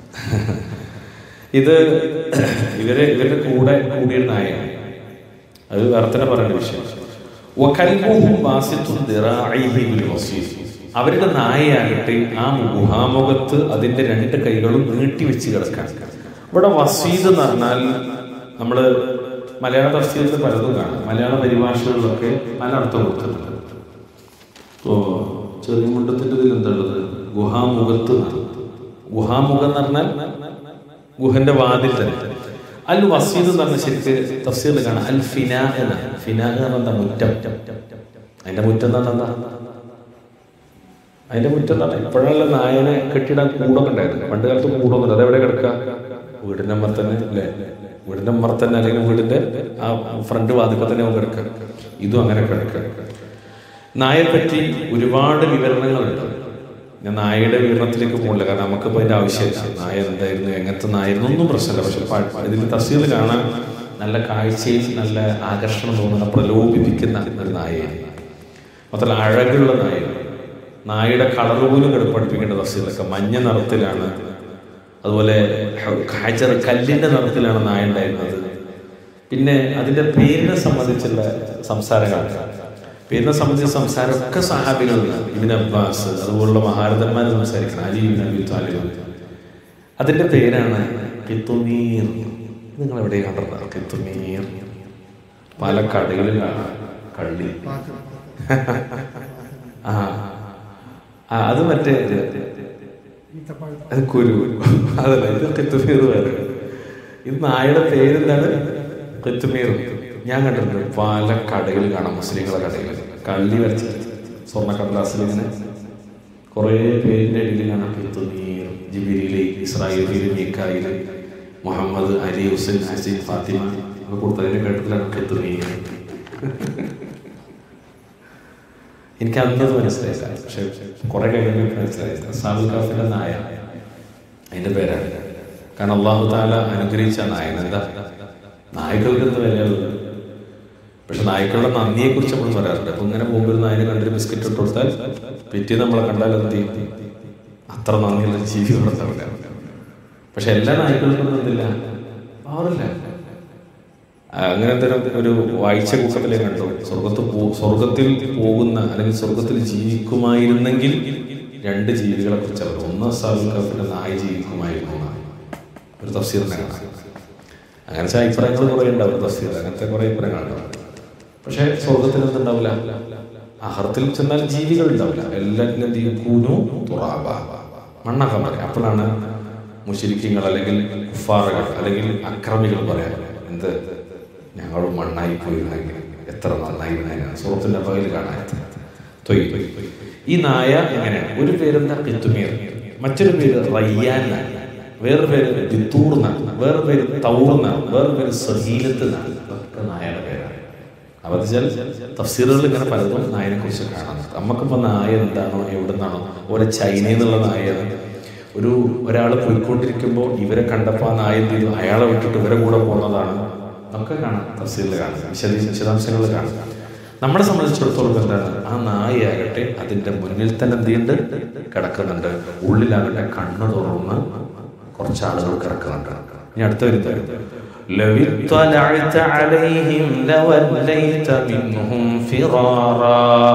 ഇത് ഇവര് ഇവരുടെ കൂടെ കൂടിയ നായാണ് അത് വേറെ തന്നെ പറയേണ്ട വിഷയം വകൽബുഹും ബാസിത്തുൻ ദിറാഇഹി ബിൽ വസീദ്. അവരുടെ നായയാകട്ടെ ആ ഗുഹാമുഖത്ത് അതിന്റെ രണ്ട് കൈകളും നീട്ടി വെച്ച് കിടക്കാൻ ഇവിടെ വസീദ് എന്ന് പറഞ്ഞാൽ നമ്മള് മലയാള തഫ്സീലിൽ പലതും കാണാം മലയാള പരിഭാഷകളിലൊക്കെ പല അർത്ഥം കൊടുത്തിട്ടുണ്ട് ഇപ്പോ ചെറിയ മുണ്ടത്തിന്റെ ഇതിൽ എന്താണുള്ളത് ഗുഹാമുഖത്ത് എന്നാണ്. ഗുഹാമുഖം എന്ന് പറഞ്ഞാൽ ഗുഹന്റെ വാതിൽ തന്നെ അൽ വസീദ് എന്ന് പറഞ്ഞ ശരിക്ക് തഫ്സീറിൽ കാണാം അൽ ഫിനാ എന്നാണ് ഫിനാ എന്ന് പറഞ്ഞാൽ എന്താ മുറ്റം അതിന്റെ മുറ്റം എന്ന് പറഞ്ഞാൽ എന്താ അതിന്റെ മുറ്റത്താണ് ഇപ്പോഴല്ല നായനെ കെട്ടിയിടാൻ കൂടൊക്കെ ഉണ്ടായിരുന്നു പണ്ട് കാലത്ത് കൂടൊന്നുമില്ല അതെവിടെ കിടക്കുക വീടിന്റെ അമ്മർ തന്നെ അല്ലേ വീടിന്റെ അമ്മർ തന്നെ അല്ലെങ്കിൽ വീടിന്റെ ആ ഫ്രണ്ട് വാതിക്കൽ തന്നെ അവൻ കിടക്കുക ഇതും അങ്ങനെ കിടക്കുക നായയെ പറ്റി ഒരുപാട് വിവരണങ്ങളുണ്ട് ഞാൻ നായയുടെ വിവരണത്തിലേക്ക് പോകില്ല കാരണം നമുക്കിപ്പോൾ അതിന്റെ ആവശ്യമില്ല നായ എന്തായിരുന്നു എങ്ങനത്തെ നായായിരുന്നു ഒന്നും പ്രശ്നമില്ല പക്ഷെ പ- ഇതിൽ തസ്സീൽ കാണാൻ നല്ല കാഴ്ചയിൽ നല്ല ആകർഷണം തോന്നുന്ന പ്രലോഭിപ്പിക്കുന്ന ഒരു നായയായിരുന്നു മാത്രമല്ല അഴകുള്ള നായ നായയുടെ കളർ പോലും കിടപ്പടുപ്പിക്കേണ്ട തസ്സീലൊക്കെ മഞ്ഞ നിറത്തിലാണ് അതുപോലെ ഹാജർ കല്ലിന്റെ നിറത്തിലാണ് നായ ഉണ്ടായിരുന്നത് പിന്നെ അതിന്റെ പേരിനെ സംബന്ധിച്ചുള്ള സംസാരങ്ങളാണ് പേരിനെ സംബന്ധിച്ച സംസാരമൊക്കെ സഹാബികളുണ്ട് ഇബിൻ അബ്ബാസ് അതുപോലുള്ള മഹാരഥന്മാർ സംസാരിക്കണം അലി ഇബിൻ അബി താലിബ് അതിന്റെ പേരാണ് കിത്തുമീർ നിങ്ങൾ എവിടെ കണ്ടിട്ടുണ്ടോ കിത്തുമീർ പല കടകളിലും കാണാം കള്ളി ആ ആ അത് മറ്റേ ഇത്. അത് കുരു അതല്ല ഇത് കിത്തുമീർ വേറെ ഇത് നായയുടെ പേരെന്താണ് കിത്തുമീർ ഞാൻ കണ്ടിട്ടുണ്ട് പല കടകളിൽ കാണാം മുസ്ലിങ്ങളെ കടകളിൽ കള്ളി വരച്ച് സ്വർണ്ണ കടലാസിൽ ഇങ്ങനെ കുറേ പേരിന്റെ ഇടയിൽ കാണാം കിത്തുമീർ ജിബിരിയിലെ ഇസ്രായേലിൽ മീക്കായിൽ മുഹമ്മദ് അലി ഹുസൈൻ ഹസീൻ ഫാത്തിമ ഒക്കെ കൊടുത്തതിന്റെ ഘട്ടത്തിലാണ് കിത്തുമീർ എനിക്ക് അന്നത് മനസ്സിലായില്ല പക്ഷെ കുറെ കഴിഞ്ഞപ്പോൾ എനിക്ക് മനസ്സിലായി സാബുൽ കാഫിന്റെ നായ അതിന്റെ പേരാണ് കാരണം അള്ളാഹു താല അനുഗ്രഹിച്ച നായൻ എന്താ നായ്ക്കൾക്ക് എന്ത് വിലയുള്ളത് പക്ഷെ നായ്ക്കളുടെ നന്ദിയെ കുറിച്ച് നമ്മൾ പറയാറുണ്ട് അപ്പൊ ഇങ്ങനെ പോകുമ്പോൾ ഒരു നായനെ കണ്ടൊരു ബിസ്ക്കറ്റ് ഇട്ട് കൊടുത്താൽ പിറ്റേ നമ്മളെ കണ്ടാൽ എന്ത് ചെയ്യും അത്ര നന്ദിയുള്ള ജീവി ഉണ്ടാവില്ല പക്ഷെ എല്ലാ നായ്ക്കൾക്കും എന്തില്ല പാറില്ല അങ്ങനത്തെ ഒരു- ഒരു വായിച്ച കൂട്ടത്തിലേ കണ്ടു സ്വർഗത്ത് പോ സ്വർഗത്തിൽ പോകുന്ന അല്ലെങ്കിൽ സ്വർഗത്തിൽ ജീവിക്കുമായിരുന്നെങ്കിൽ രണ്ട് ജീവികളെ കുറിച്ച് അവർ ഒന്ന് സാബുൽ കഫിന്റെ നായ ജീവിക്കുമായിരുന്നു എന്നാണ്. ഒരു തഫ്സീറിനെ കാണാം അങ്ങനത്തെ അഭിപ്രായങ്ങൾ കുറെ ഉണ്ടാവും തഫ്സീർ അങ്ങനത്തെ കുറെ അഭിപ്രായങ്ങളുണ്ടാവും പക്ഷെ സ്വർഗത്തിൽ എന്തുണ്ടാവില്ല അഹർത്തിൽ ചെന്നാൽ ജീവികൾ ഉണ്ടാവില്ല എല്ലാറ്റിനും എന്ത് ചെയ്യും കൂനു തുറാബ മണ്ണൊക്കെ പറയാം അപ്പോഴാണ് മുശരിക്കങ്ങൾ അല്ലെങ്കിൽ കുഫാറുകൾ അല്ലെങ്കിൽ അക്രമികൾ പറയാം എന്ത് ഞങ്ങൾ മണ്ണായി പോയിരുന്നെങ്കിൽ എത്ര നന്നായിരുന്നതിനാണ് സുഹൃത്തിന്റെ പകൽ കാണാൻ തൊയ് ഈ നായ എങ്ങനെയാണ് ഒരു പേരെന്താ കിത്തുമീർ മറ്റൊരു പേര് റയ്യാൻ എന്നാണ്. വേറൊരു പേര് ദിത്തൂർ എന്നാണ് വേറൊരു പേര് തൗർ എന്നാണ് വേറൊരു പേര് സഹീലത്ത് എന്നാണ് ഇതൊക്കെ നായയുടെ പേരാണ് അപ്പൊ വെച്ചാൽ തഫ്സീറുകൾ ഇങ്ങനെ പലതും നായനെ കുറിച്ച് കാണാം നമുക്കിപ്പോ നായ എന്താണോ എവിടെ നിന്നാണോ ഓരോ ചൈനയിൽ നിന്നുള്ള നായയാണ് ഒരു ഒരാൾ പോയിക്കൊണ്ടിരിക്കുമ്പോൾ ഇവരെ കണ്ടപ്പോൾ ആ നായ എന്ത് ചെയ്തു അയാളെ വിട്ടിട്ട് ഇവരെ കൂടെ പോകുന്നതാണ് നമുക്ക് കാണാം തഫ്സീറിൽ കാണാം വിശദ വിശദാംശങ്ങൾ കാണാം നമ്മളെ സംബന്ധിച്ചിടത്തോളം എന്താണ് ആ നായയാകട്ടെ അതിന്റെ മുന്നിൽ തന്നെ എന്ത് ചെയ്യുന്നുണ്ട് കിടക്കുന്നുണ്ട് ഉള്ളിലാകട്ടെ കണ്ണു തുറന്ന് കുറച്ച് ആളുകൾ കിടക്കുന്നുണ്ട് ഇനി അടുത്ത വരുന്നത് لو اطلعت عليهم لوليت منهم فرارا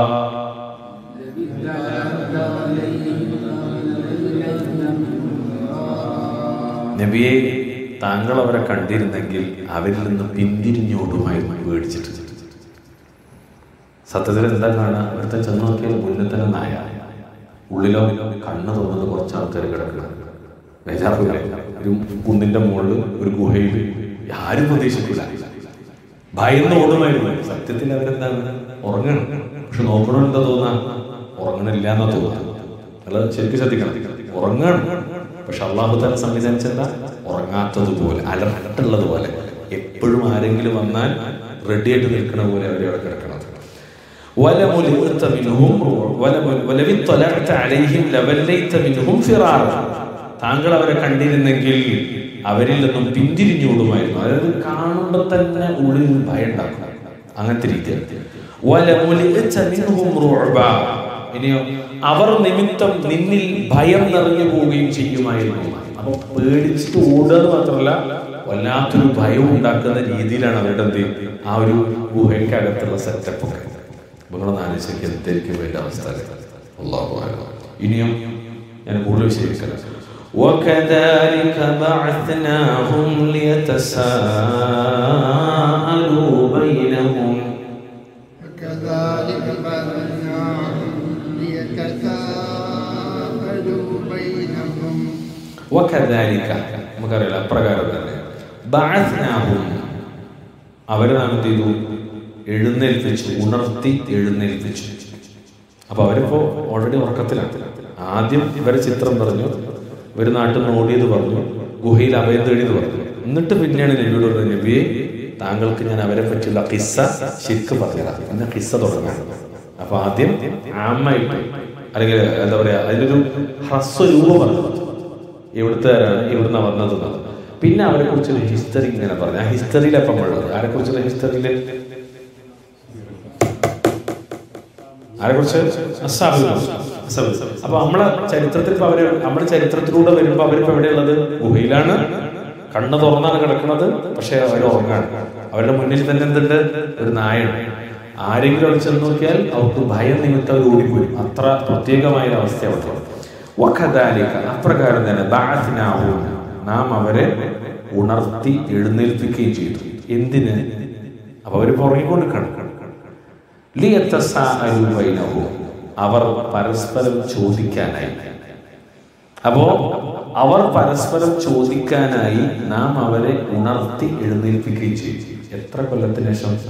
നബിയെ താങ്കൾ അവരെ കണ്ടിരുന്നെങ്കിൽ അവരിൽ നിന്ന് പിന്തിരിഞ്ഞോടുമായിരുന്നു പേടിച്ചിട്ട് സത്യത്തിൽ എന്താ കാണുക അവിടുത്തെ ചെന്ന് നോക്കിയാൽ മുന്നിൽ തന്നെ നായ ഉള്ളിലോ കണ്ണ് തുറന്നത് കുറച്ച് ആൾക്കാർ കിടക്കണം ബേജാറില്ല ഒരു കുന്നിന്റെ മുകളിൽ ഒരു ഗുഹയിൽ ആരും പ്രതീക്ഷിക്കില്ല ഭയന്ന് ഓടുമായിരുന്നു സത്യത്തിൽ അവരെന്താണ് ഉറങ്ങണം പക്ഷെ നോക്കണോ എന്താ തോന്നാ ഉറങ്ങണില്ല എന്നാ തോന്നുക അല്ല ശരിക്കും ശ്രദ്ധിക്കണം ഉറങ്ങണം പക്ഷെ അള്ളാഹു തന്നെ സംവിധാനിച്ചെന്താ ഉറങ്ങാത്തതുപോലെ അലർട്ടുള്ളതുപോലെ എപ്പോഴും ആരെങ്കിലും വന്നാൽ റെഡി ആയിട്ട് നിൽക്കണ പോലെ അവരെ അവിടെ കിടക്കണത് ولملئت منهم ولم- ولو اطلعت عليهم لوليت منهم فرارا താങ്കൾ അവരെ കണ്ടിരുന്നെങ്കിൽ അവരിൽ നിന്നും പിന്തിരിഞ്ഞു വിടുമായിരുന്നു അതായത് കാണുമ്പോൾ തന്നെ ഉള്ളിൽ ഭയം ഉണ്ടാക്കും അങ്ങനത്തെ രീതിയിൽ ولملئت منهم رعبا. ഇനിയോ അവർ നിമിത്തം നിന്നിൽ ഭയം നിറഞ്ഞു പോവുകയും ചെയ്യുമായിരുന്നു അപ്പൊ പേടിച്ചിട്ട് ഓടുക എന്ന് മാത്രമല്ല വല്ലാത്തൊരു ഭയം ഉണ്ടാക്കുന്ന രീതിയിലാണ് അവരുടെ എന്ത് ആ ഒരു ഗുഹയ്ക്കകത്തുള്ള സെറ്റപ്പ് ഒക്കെ നിങ്ങളൊന്ന് ആലോചിക്കുക എന്തായിരിക്കും വേണ്ട അവസ്ഥ അള്ളാഹു ആലം. ഇനിയും ഞാൻ കൂടുതൽ വിശദീകരിക്കാം وكذلك بعثناهم ليتساءلوا بينهم وكذلك بعثناهم ليتساءلوا بينهم وكذلك നമുക്കറിയാലോ അപ്രകാരം തന്നെ ബഅത്നാഹും അവരെ നാം എന്ത് ചെയ്തു എഴുന്നേൽപ്പിച്ചു ഉണർത്തി എഴുന്നേൽപ്പിച്ചു അപ്പൊ അവരിപ്പോ ഓൾറെഡി ഉറക്കത്തിലാണ് ആദ്യം ഇവരെ ചിത്രം പറഞ്ഞു ഇവർ നാട്ടിൽ നിന്ന് ഓടിയത് പറഞ്ഞു ഗുഹയിൽ അഭയം തേടിയത് പറഞ്ഞു എന്നിട്ട് പിന്നെയാണ് നബിയോട് പറഞ്ഞത് നബിയെ താങ്കൾക്ക് ഞാൻ അവരെ പറ്റിയുള്ള കിസ്സ ശരിക്കും പറഞ്ഞതാണ് പിന്നെ കിസ്സ തുടങ്ങാം അപ്പൊ ആദ്യം ആമായിട്ട് അല്ലെങ്കിൽ എന്താ പറയാ അതിനൊരു ഹ്രസ്വരൂപം പറഞ്ഞു ഇവിടുത്തെ ഇവിടുന്ന് വന്നത് എന്നുള്ളത്. പിന്നെ അവരെ കുറിച്ചൊരു ഹിസ്റ്ററി ഇങ്ങനെ പറഞ്ഞു ആ ഹിസ്റ്ററിയിലപ്പം ഉള്ളത് ആരെ കുറിച്ചുള്ള ഹിസ്റ്ററിയിൽ ആരെ കുറിച്ച് അപ്പൊ നമ്മളെ ചരിത്രത്തിൽ ഇപ്പൊ അവര് നമ്മുടെ ചരിത്രത്തിലൂടെ വരുമ്പോ അവരിപ്പോ എവിടെയുള്ളത് ഗുഹയിലാണ് കണ്ണ് തുറന്നാണ് കിടക്കുന്നത് പക്ഷെ അവർ ഉറങ്ങാണ് അവരുടെ മുന്നിൽ തന്നെ എന്തുണ്ട് ഒരു നായാണ് ആരെങ്കിലും അവിടെ ചെന്ന് നോക്കിയാൽ അവർക്ക് ഭയം നിമിത്തം അവർ ഓടിപ്പോയി അത്ര പ്രത്യേകമായ ഒരു അവസ്ഥ അവിടെ വഖദാലിക അപ്രകാരം തന്നെ ബഅത്നാഹും നാം അവരെ ഉണർത്തി എഴുന്നേൽപ്പിക്കുകയും ചെയ്തു എന്തിന് അപ്പൊ അവര് പുറകിക്കൊണ്ടിരിക്കണം ലിയത്തസാഅലു ബൈനഹും. അവർ പരസ്പരം ചോദിക്കാനായി അപ്പോ അവർ പരസ്പരം ചോദിക്കാനായി നാം അവരെ ഉണർത്തി എഴുന്നേൽപ്പിക്കുകയും ചെയ്യും എത്ര കൊല്ലത്തിന് ശേഷം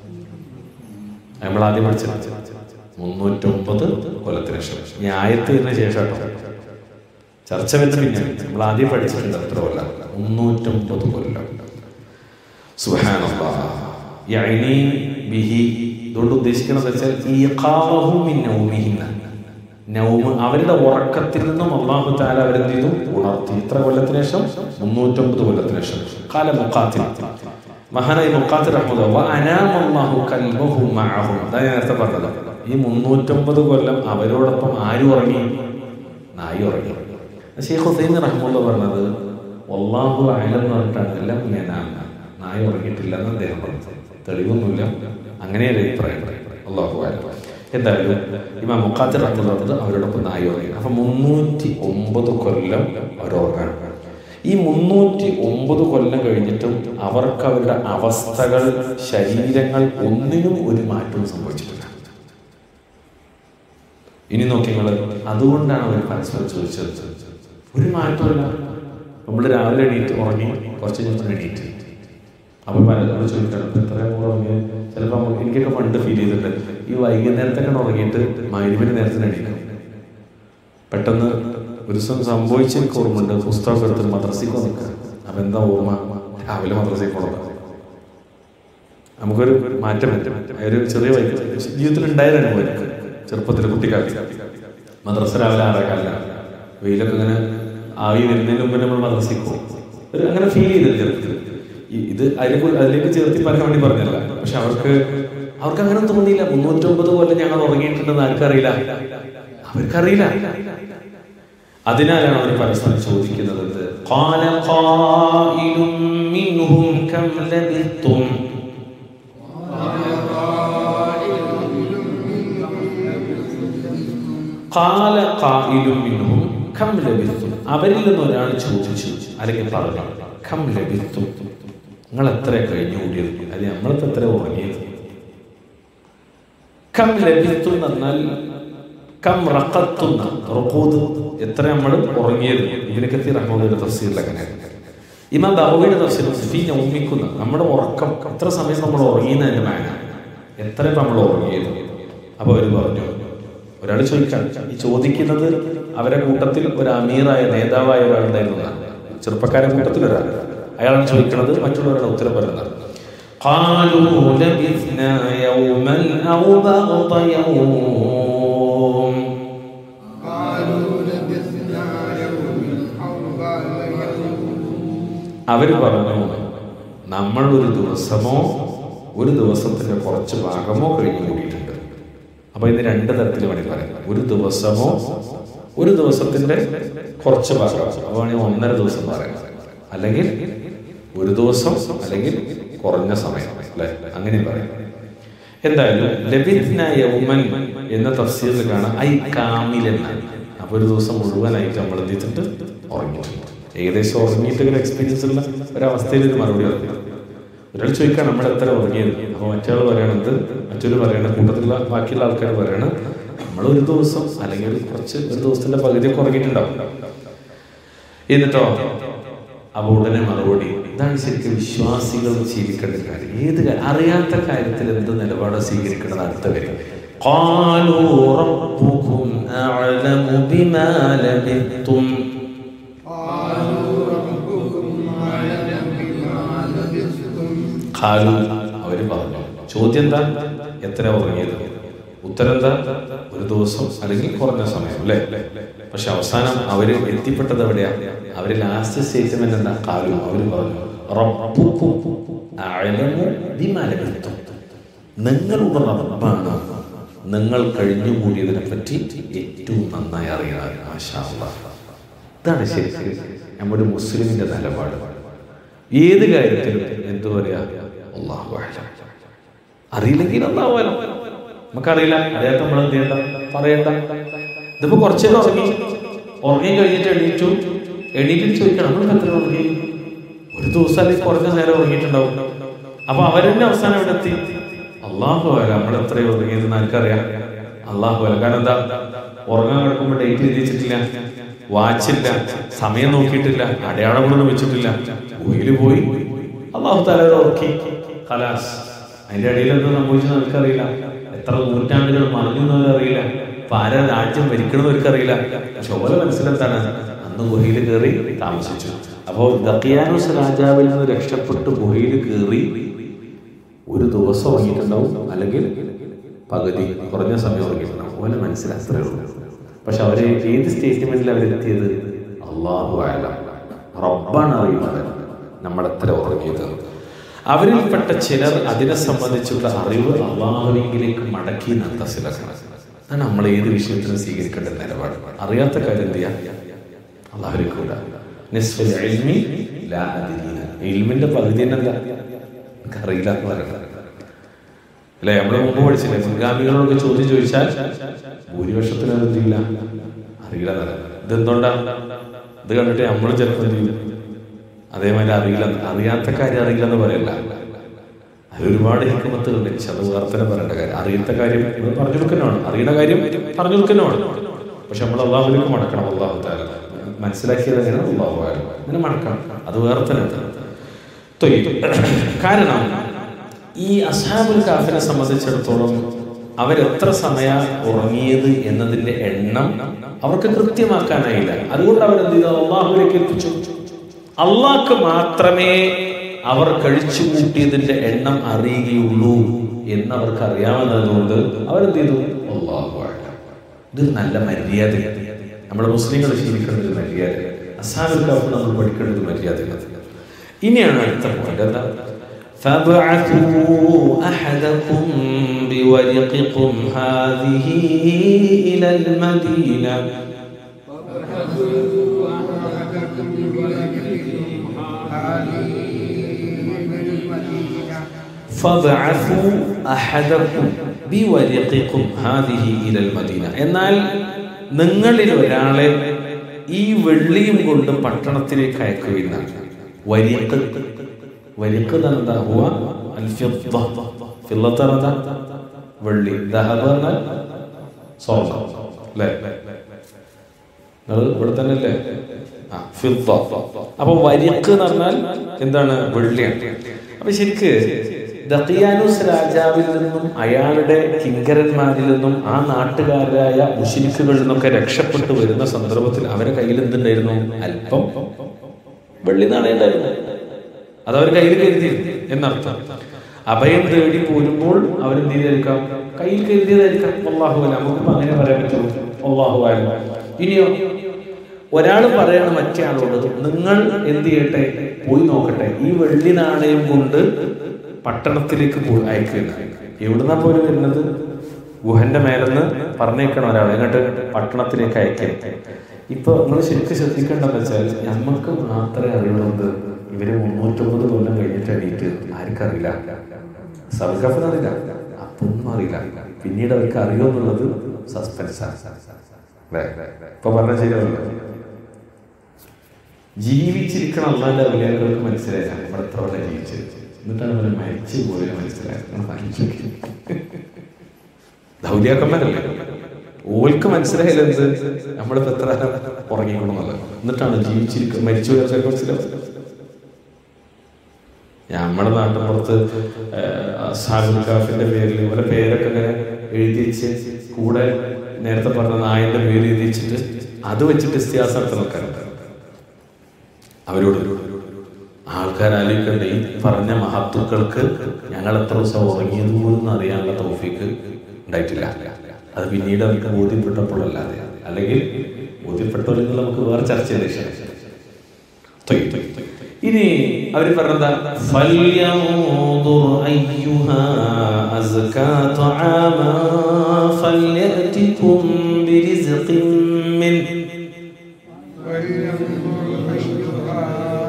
നമ്മൾ ആദ്യം പഠിച്ചത് മുന്നൂറ്റൊമ്പത് കൊല്ലത്തിന് ശേഷം ഈ ആയത്തിന് ശേഷം കേട്ടോ. ചർച്ച വരുന്ന പിന്നെ നമ്മൾ ആദ്യം പഠിച്ചിട്ടുണ്ട് എത്ര കൊല്ലം മുന്നൂറ്റൊമ്പത് കൊല്ലം സുബ്ഹാനല്ലാഹ് യഅനി ബിഹി ഇതുകൊണ്ട് ഉദ്ദേശിക്കുന്നത് വെച്ചാൽ ഈഖാഹും മിൻ നൗമിഹിന്ന നൗമ് അവരുടെ ഉറക്കത്തിൽ നിന്നും അള്ളാഹു താല അവരെന്ത് ചെയ്തു ഉണർത്തി ഇത്ര കൊല്ലത്തിന് ശേഷം മുന്നൂറ്റൊമ്പത് കൊല്ലത്തിന് ശേഷം കാല മുഖാത്തിൽ മഹാനായി മുഖാത്തിൽ റഹ്മദ് വ അനാമല്ലാഹു കൽബഹു മഅഹും അതാ ഞാൻ നേരത്തെ പറഞ്ഞത് ഈ മുന്നൂറ്റൊമ്പത് കൊല്ലം അവരോടൊപ്പം ആരും ഉറങ്ങി നായി ഉറങ്ങി ഷെയ്ഖ് ഹുസൈൻ റഹ്മുള്ള പറഞ്ഞത് വല്ലാഹു അയലം എന്ന് പറഞ്ഞിട്ടാണ് എല്ലാം ഞാനാണ് നായി ഉറങ്ങിയിട്ടില്ല എന്ന് അദ്ദേഹം പറഞ്ഞത് തെളിവൊന്നുമില്ല അങ്ങനെ ഒരു അഭിപ്രായം അള്ളാഹു അയലം എന്തായാലും ഇമാം മുഖാത്തിർ റഹ്മുള്ള പറഞ്ഞത് അവരോടൊപ്പം നായി ഉറങ്ങി അപ്പൊ മുന്നൂറ്റി ഒമ്പത് കൊല്ലം അവരുറങ്ങാണ് ഈ മുന്നൂറ്റി ഒമ്പത് കൊല്ലം കഴിഞ്ഞിട്ടും അവർക്ക് അവരുടെ അവസ്ഥകൾ ശരീരങ്ങൾ ഒന്നിനും ഒരു മാറ്റവും സംഭവിച്ചിട്ടില്ല ഇനി നോക്കി നിങ്ങൾ അതുകൊണ്ടാണ് അവർ പരസ്പരം ചോദിച്ചത് ഒരു മാറ്റമില്ല നമ്മൾ രാവിലെ എണീറ്റ് ഉറങ്ങി കുറച്ച് കഴിഞ്ഞപ്പോൾ എണീറ്റ് അപ്പം പലരോട് ചോദിക്കണം ഇപ്പം ഇത്രയും ഉറങ്ങി ചിലപ്പോൾ നമുക്ക് എനിക്കൊക്കെ പണ്ട് ഫീൽ ചെയ്തിട്ടുണ്ട് ഈ വൈകുന്നേരത്തൊക്കെ ഉറങ്ങിയിട്ട് മൈരുവിന് നേരത്തിന് എണീക്കണം പെട്ടെന്ന് ഒരു ദിവസം സംഭവിച്ച എനിക്ക് ഓർമ്മയുണ്ട് പുസ്തകം എടുത്ത് മദ്രസയ്ക്ക് നിൽക്കുക അപ്പം എന്താ ഓർമ്മ രാവിലെ മദ്രസയ്ക്ക് പോകണം നമുക്കൊരു മാറ്റം വരും ഒരു ചെറിയ വൈകി ജീവിതത്തിൽ ഉണ്ടായതാണ് എനിക്ക് ചെറുപ്പത്തിൽ കുട്ടിക്കാലത്ത് മദ്രസ രാവിലെ ആറേക്കാലിലാണ് വെയിലൊക്കെ ഇങ്ങനെ ആവി വരുന്നതിന് മുമ്പ് നമ്മൾ മദ്രസയ്ക്ക് പോകും ഒരു അങ്ങനെ ഫീൽ ചെയ്തത് ചെറുപ്പത്തിൽ ഈ- ഇത് അതിലേക്ക് അതിലേക്ക് ചേർത്തി പറയാൻ വേണ്ടി പറഞ്ഞല്ല പക്ഷെ അവർക്ക് അവർക്ക് അങ്ങനെ തോന്നിയില്ല മുന്നൂറ്റൊമ്പത് കൊല്ലം ഞങ്ങൾ ഉറങ്ങിയിട്ടുണ്ടെന്ന് ആർക്കറിയില്ല അവർക്കറിയില്ല അതിനാലാണ് അവർ പരസ്പരം ചോദിക്കുന്നത് എന്ത്? قال قائل منهم كم لبثتم قال قائل منهم كم لبثتم അവരിൽ നിന്ന് ഒരാൾ ചോദിച്ചു അല്ലെങ്കിൽ പറഞ്ഞു കം ലഭിത്തും നിങ്ങൾ എത്ര കഴിഞ്ഞു കൂടിയത് അത് നമ്മളിപ്പോ എത്ര ഉറങ്ങിയത് കം ലഭിത്തും എന്ന് പറഞ്ഞാൽ കം റക്കത്തുന്ന റുക്കൂദ് എത്ര നമ്മൾ ഉറങ്ങിയത് ഇതിനൊക്കെ റഹ്മയുടെ തഫ്സീറിൽ അങ്ങനെയാണ് ഇമാം ബഹുവിയുടെ തഫ്സീർ ഫീ ഉമ്മിക്കുന്ന നമ്മുടെ ഉറക്കം എത്ര സമയം നമ്മൾ ഉറങ്ങിയെന്നതിന്റെ മാന എത്ര നമ്മൾ ഉറങ്ങിയത് അപ്പൊ അവർ പറഞ്ഞു ഒരാൾ ചോദിക്കാൻ ഈ ചോദിക്കുന്നത് അവരെ കൂട്ടത്തിൽ ഒരു അമീറായ നേതാവായ ഒരാളുണ്ടായിരുന്നതാണ് ചെറുപ്പക്കാരെ കൂട്ടത്തിൽ ഒരാൾ അയാളാണ് ചോദിക്കുന്നത് മറ്റുള്ളവരുടെ ഉത്തരം പറയുന്നത് قالوا لبثنا يوما أو بعض يوم قالوا لبثنا يوما أو بعض يوم അവർ പറഞ്ഞു നമ്മൾ ഒരു ദിവസമോ ഒരു ദിവസത്തിന്റെ കുറച്ച് ഭാഗമോ കഴിഞ്ഞു കൂടിയിട്ടുണ്ട് അപ്പൊ ഇത് രണ്ട് തരത്തിൽ വേണമെങ്കിൽ പറയാം ഒരു ദിവസമോ ഒരു ദിവസത്തിന്റെ കുറച്ച് ഭാഗം അപ്പൊ വേണമെങ്കിൽ ഒന്നര ദിവസം പറയാം അല്ലെങ്കിൽ ഒരു ദിവസം അല്ലെങ്കിൽ കുറഞ്ഞ സമയം അല്ലെ അങ്ങനെ പറയാം എന്തായാലും ലബിത്ന യൗമൻ എന്ന തഫ്സീറിൽ കാണാം ഐ കാമിലൻ അപ്പൊ ഒരു ദിവസം മുഴുവനായിട്ട് നമ്മൾ എന്ത് ചെയ്തിട്ട് ഉറങ്ങിയിട്ടുണ്ട് ഏകദേശം ഉറങ്ങിയിട്ട് ഒരു എക്സ്പീരിയൻസ് ഉള്ള ഒരവസ്ഥയിൽ ഒരു മറുപടി പറഞ്ഞു ഒരാൾ ചോദിക്കാൻ നമ്മൾ എത്ര ഉറങ്ങിയത് അപ്പൊ മറ്റൊരാൾ പറയണത് മറ്റൊരു പറയണ കൂട്ടത്തിലുള്ള ബാക്കിയുള്ള ആൾക്കാർ പറയണ നമ്മൾ ഒരു ദിവസം അല്ലെങ്കിൽ ഒരു കുറച്ച് ഒരു ദിവസത്തിന്റെ പകുതിയൊക്കെ ഉറങ്ങിയിട്ടുണ്ടാവും എന്നിട്ടോ അപ്പൊ ഉടനെ മറുപടി ഇതാണ് ശരിക്കും വിശ്വാസികൾ ശീലിക്കേണ്ട കാര്യം ഏത് കാര്യം അറിയാത്ത കാര്യത്തിൽ എന്ത് നിലപാട് സ്വീകരിക്കണം അടുത്ത വരും قالوا ربكم أعلم بما لبثتم قالوا ربكم أعلم بما لبثتم ഖാലു അവര് പറഞ്ഞു ചോദ്യം എന്താ എത്ര ഉറങ്ങിയത് ഉത്തരം എന്താ ഒരു ദിവസം അല്ലെങ്കിൽ കുറഞ്ഞ സമയം അല്ലേ പക്ഷെ അവസാനം അവര് എത്തിപ്പെട്ടത് എവിടെയാ അവര് ലാസ്റ്റ് സ്റ്റേറ്റ്മെന്റ് എന്താ കാലു അവര് പറഞ്ഞു റബ്ബുക്കും അഅലമു ബിമാ ലബിത്തും. നിങ്ങളുടെ റബ്ബാണ് നിങ്ങൾ കഴിഞ്ഞുകൂടിയതിനെ പറ്റി ഏറ്റവും നന്നായി അറിയാൻ മാഷാ അല്ലാഹ്. ഇതാണ് ശരിക്കും നമ്മുടെ മുസ്ലിമിന്റെ നിലപാട് ഏത് കാര്യത്തിലും എന്തു പറയാ അള്ളാഹു അഅലം. അറിയില്ലെങ്കിൽ അള്ളാഹു അഅലം. നമുക്കറിയില്ല അദ്ദേഹത്തെ നമ്മൾ എന്ത് ചെയ്യണ്ട പറയണ്ട ഇതിപ്പോ കുറച്ചു നേരം ഉറങ്ങി ഉറങ്ങി കഴിഞ്ഞിട്ട് എണീറ്റു എണീറ്റിട്ട് ചോദിക്കണം നമ്മൾ എത്ര ഉറങ്ങി ഒരു ദിവസം അല്ലെങ്കിൽ കുറഞ്ഞ നേരം ഉറങ്ങിയിട്ടുണ്ടാവും അപ്പൊ അവരെന്നെ അവസാനം ഇവിടെ എത്തി അള്ളാഹു അല്ല നമ്മൾ എത്രയോ ഉറങ്ങിയതെന്ന് ആർക്കറിയാം അള്ളാഹു അല്ല കാരണം എന്താ ഉറങ്ങാൻ കിടക്കുമ്പോൾ ഡേറ്റ് എഴുതിച്ചിട്ടില്ല വാച്ചില്ല സമയം നോക്കിയിട്ടില്ല അടയാളങ്ങളൊന്നും വെച്ചിട്ടില്ല ഗുഹയിൽ പോയി അള്ളാഹു തല ഉറക്കി കലാസ് അതിന്റെ ഇടയിൽ എന്താ സംഭവിച്ചത് നമുക്കറിയില്ല എത്ര നൂറ്റാണ്ടുകൾ മറിഞ്ഞു എന്നവരും അറിയില്ല ഇപ്പൊ ആരാ രാജ്യം ഭരിക്കണമെന്ന് അറിയില്ല പക്ഷെ ഓരോ മനസ്സിലെന്താണ് അന്ന് ഗുഹയിൽ കയറി താമസിച്ചു അപ്പോ ദക്കിയാനുസ് രാജാവിൽ നിന്ന് രക്ഷപ്പെട്ട് ഗുഹയിൽ കയറി ഒരു ദിവസം ഉറങ്ങിയിട്ടുണ്ടാവും അല്ലെങ്കിൽ പകുതി കുറഞ്ഞ സമയം ഉറങ്ങിയിട്ടുണ്ടാവും ഓനെ മനസ്സിലാത്രേ ഉള്ളൂ പക്ഷെ അവര് ഏത് സ്റ്റേറ്റ്മെന്റിൽ അവരെത്തിയത് അള്ളാഹു ആയാലും റബ്ബാണ് അറിയുന്നത് നമ്മൾ എത്ര ഉറങ്ങിയത് അവരിൽപ്പെട്ട ചിലർ അതിനെ സംബന്ധിച്ചുള്ള അറിവ് അള്ളാഹുവിലേക്ക് മടക്കി നത്തസിലാക്കണം അതാണ് നമ്മൾ ഏത് വിഷയത്തിനും സ്വീകരിക്കേണ്ട നിലപാട് അറിയാത്ത കാര്യം എന്ത് ചെയ്യാം അള്ളാഹുലേക്ക് വിടാം നിസ്ഫൽ ഇൽമി ലാ അദ്രീന. ഇൽമിന്റെ പകുതി തന്നെ എന്താ അറിയില്ല എന്ന് പറയണം അല്ലെ നമ്മള് മുമ്പ് പഠിച്ചില്ലേ മുൻഗാമികളോടൊക്കെ ചോദ്യം ചോദിച്ചാൽ ഭൂരിപക്ഷത്തിന് അത് എന്തില്ല അറിയില്ല എന്ന് പറയും. ഇതെന്തുകൊണ്ടാ ഇത് കണ്ടിട്ട് നമ്മൾ ചിലപ്പോൾ എന്ത് ചെയ്യും അതേമാതിരി അറിയില്ല അറിയാത്ത കാര്യം അറിയില്ല എന്ന് പറയല്ല അത് ഒരുപാട് ഹിക്കുമത്തുകളുണ്ട് പക്ഷെ അത് വേറെ തന്നെ പറയേണ്ട കാര്യം അറിയാത്ത കാര്യം ഇത് പറഞ്ഞു കൊടുക്കുന്നതാണ് അറിയുന്ന കാര്യം പറഞ്ഞു കൊടുക്കുന്നതാണ് പക്ഷെ നമ്മൾ അള്ളാഹുലേക്ക് മടക്കണം അള്ളാഹു താല മനസ്സിലാക്കിയത് എങ്ങനെ അള്ളാഹു ആയാലും അങ്ങനെ മടക്കണം അത് വേറെ തന്നെ തൊയ്യ്. കാരണം ഈ അസാബുൽ കാഫിനെ സംബന്ധിച്ചിടത്തോളം അവരെത്ര സമയ ഉറങ്ങിയത് എന്നതിന്റെ എണ്ണം അവർക്ക് കൃത്യമാക്കാനായില്ല അതുകൊണ്ട് അവരെന്ത് ചെയ്തു അള്ളാഹുലേക്ക് എത്തിച്ചു അള്ളാഹ്ക്ക് മാത്രമേ അവർ കഴിച്ചു കൂട്ടിയതിന്റെ എണ്ണം അറിയുകയുള്ളൂ എന്ന് അവർക്ക് അറിയാവുന്നതുകൊണ്ട് അവരെന്ത് ചെയ്തു അള്ളാഹു അഅലം. ഇതൊരു നല്ല മര്യാദ നമ്മുടെ മുസ്ലിങ്ങൾ ശീലിക്കേണ്ട ഒരു മര്യാദ അസാബുൽ കാഫ് നമ്മൾ പഠിക്കേണ്ട ഒരു മര്യാദ ഇനിയാണ് അടുത്ത പോയിന്റ് എന്താ فابعثوا أحدكم بورقكم هذه إلى المدينة فابعثوا أحدكم بورقكم هذه إلى المدينة എന്നാൽ നിങ്ങളിൽ ഒരാളെ ഈ വെള്ളിയും കൊണ്ട് പട്ടണത്തിലേക്ക് അയക്കുകയില്ല വരിക്ക് വരിക്ക് എന്താ ഹുവ അൽ ഫിദ്ദ ഫിദ്ദത്ത് എന്താ വെള്ളി ദഹബ് എന്നാൽ സ്വർണ്ണം അല്ലേ നിങ്ങൾ ഇവിടെ തന്നെ അല്ലേ ആ ഫിദ്ദ അപ്പൊ വരിക്ക് എന്ന് പറഞ്ഞാൽ എന്താണ് വെള്ളിയാണ് അപ്പൊ ശരിക്ക് ദഖിയാനുസ് രാജാവിൽ നിന്നും അയാളുടെ കിങ്കരന്മാരിൽ നിന്നും ആ നാട്ടുകാരായ മുഷിരിക്കുകളിൽ നിന്നൊക്കെ രക്ഷപ്പെട്ടു വരുന്ന സന്ദർഭത്തിൽ അവരുടെ കയ്യിൽ എന്തുണ്ടായിരുന്നു അല്പം വെള്ളി നാണയുണ്ടായിരുന്നു അത് അവർ കയ്യിൽ കരുതി എന്നർത്ഥം അഭയം തേടി പോരുമ്പോൾ അവരെന്ത് ചെയ്തായിരിക്കാം കയ്യിൽ കരുതിയതായിരിക്കാം അള്ളാഹു അല്ല നമുക്കിപ്പോ അങ്ങനെ പറയാൻ പറ്റുമോ അള്ളാഹു അല്ല ഇനിയോ ഒരാൾ പറയണ മറ്റേ ആളോട് നിങ്ങൾ എന്ത് ചെയ്യട്ടെ പോയി നോക്കട്ടെ ഈ വെള്ളി നാണയം കൊണ്ട് പട്ടണത്തിലേക്ക് പോയി അയക്കുക എവിടുന്നാ പോലും വരുന്നത് ഗുഹന്റെ മേലെന്ന് പറഞ്ഞേക്കണം ഒരാൾ എന്നിട്ട് പട്ടണത്തിലേക്ക് അയക്കാൻ ഇപ്പൊ നിങ്ങൾ ശരിക്കും ശ്രദ്ധിക്കേണ്ടെന്ന് വെച്ചാൽ നമുക്ക് മാത്രമേ അറിയുള്ളത് ഇവര് മുന്നൂറ്റൊമ്പത് കൊല്ലം കഴിഞ്ഞിട്ട് എണീറ്റ് ആർക്കറിയില്ല സർഗഫിന് അറിയില്ല അതൊന്നും അറിയില്ല പിന്നീട് അവർക്ക് അറിയുമെന്നുള്ളത് സസ്പെൻസാണ് ഇപ്പൊ പറഞ്ഞ ശരിയല്ല ജീവിച്ചിരിക്കണം അല്ലാതെ അവലിയാക്കൾക്ക് മനസ്സിലായില്ല നമ്മൾ എത്ര വരെ ജീവിച്ചത് എന്നിട്ടാണ് അവരെ മരിച്ചു പോയത് മനസ്സിലായത് ദൗര്യാക്കന്മാരല്ലേ ഓൾക്ക് മനസ്സിലായില്ല എന്ത് നമ്മളിപ്പോ എത്ര ഉറങ്ങിക്കണമെന്നുള്ളത് എന്നിട്ടാണ് ജീവിച്ചിരിക്കുക മരിച്ചു പോയവർക്ക് മനസ്സിലാവുന്നത് നമ്മുടെ നാട്ടിൻപുറത്ത് സാബുൽക്കാഫിന്റെ പേരിൽ ഇവരെ പേരൊക്കെ ഇങ്ങനെ എഴുതി വെച്ച് കൂടെ നേരത്തെ പറഞ്ഞ നായന്റെ പേര് എഴുതി വെച്ചിട്ട് അത് വെച്ചിട്ട് ഇസ്തിഹാസം നടത്തുന്ന ആൾക്കാരുണ്ട് അവരോട് ആൾക്കാർ ആലോചിക്കണ്ടേ ഈ പറഞ്ഞ മഹത്തുക്കൾക്ക് ഞങ്ങൾ എത്ര ദിവസം ഉറങ്ങിയത് പോലും അറിയാനുള്ള തോഫിക്ക് ഉണ്ടായിട്ടില്ല അത് പിന്നീട് അവർക്ക് ബോധ്യപ്പെട്ടപ്പോഴല്ലാതെ അല്ലെങ്കിൽ ബോധ്യപ്പെട്ടവരെങ്കിൽ നമുക്ക് വേറെ ചർച്ച ചെയ്ത ഇനി അവർ പറഞ്ഞതാ فلينظر أيها أزكى طعاما فليأتكم برزق منه ولينظر أيها